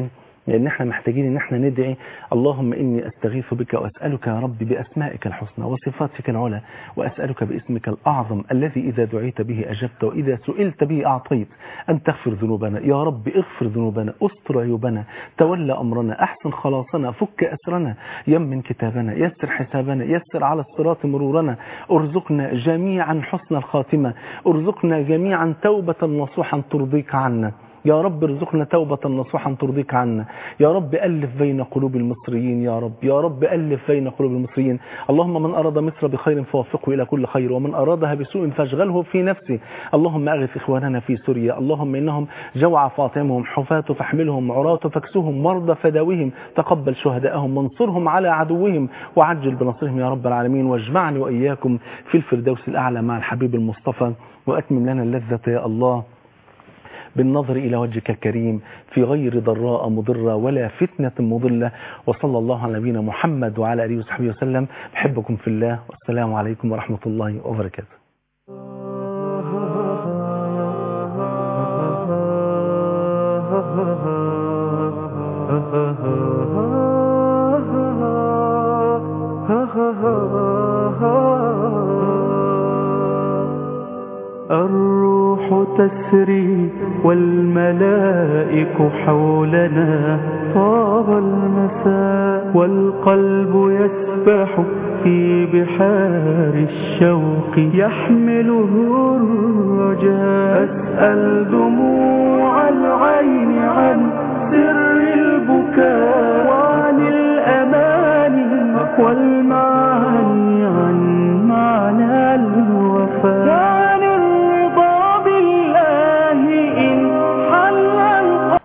B: لان احنا محتاجين ان احنا ندعي اللهم اني استغيث بك واسالك يا رب باسمائك الحسنى وصفاتك العلى واسالك باسمك الاعظم الذي اذا دعيت به اجبت واذا سئلت به اعطيت ان تغفر ذنوبنا يا رب اغفر ذنوبنا استر عيوبنا تولى امرنا احسن خلاصنا فك اسرنا يمن كتابنا يسر حسابنا يسر على الصراط مرورنا ارزقنا جميعا حسن الخاتمه ارزقنا جميعا توبه نصوحا ترضيك عنا يا رب ارزقنا توبة نصوحا ترضيك عنا يا رب ألف بين قلوب المصريين يا رب يا رب ألف بين قلوب المصريين اللهم من أراد مصر بخير فوفقه إلى كل خير ومن أرادها بسوء فاشغله في نفسه اللهم أغث إخواننا في سوريا اللهم إنهم جوع فاطمهم حفاة فاحملهم عراة فاكسهم مرضى فداوهم تقبل شهداءهم وانصرهم على عدوهم وعجل بنصرهم يا رب العالمين واجمعني وإياكم في الفردوس الأعلى مع الحبيب المصطفى وأتمم لنا اللذة يا الله بالنظر إلى وجهك الكريم في غير ضراء مضرة ولا فتنة مضلة وصلى الله على نبينا محمد وعلى آله وصحبه وسلم بحبكم في الله والسلام عليكم ورحمة الله وبركاته
A: الروح تسري والملائك حولنا طاب المساء والقلب يسبح في بحار الشوق يحمله الرجاء أسأل دموع العين عن سر البكاء وعن الأماني والمعاني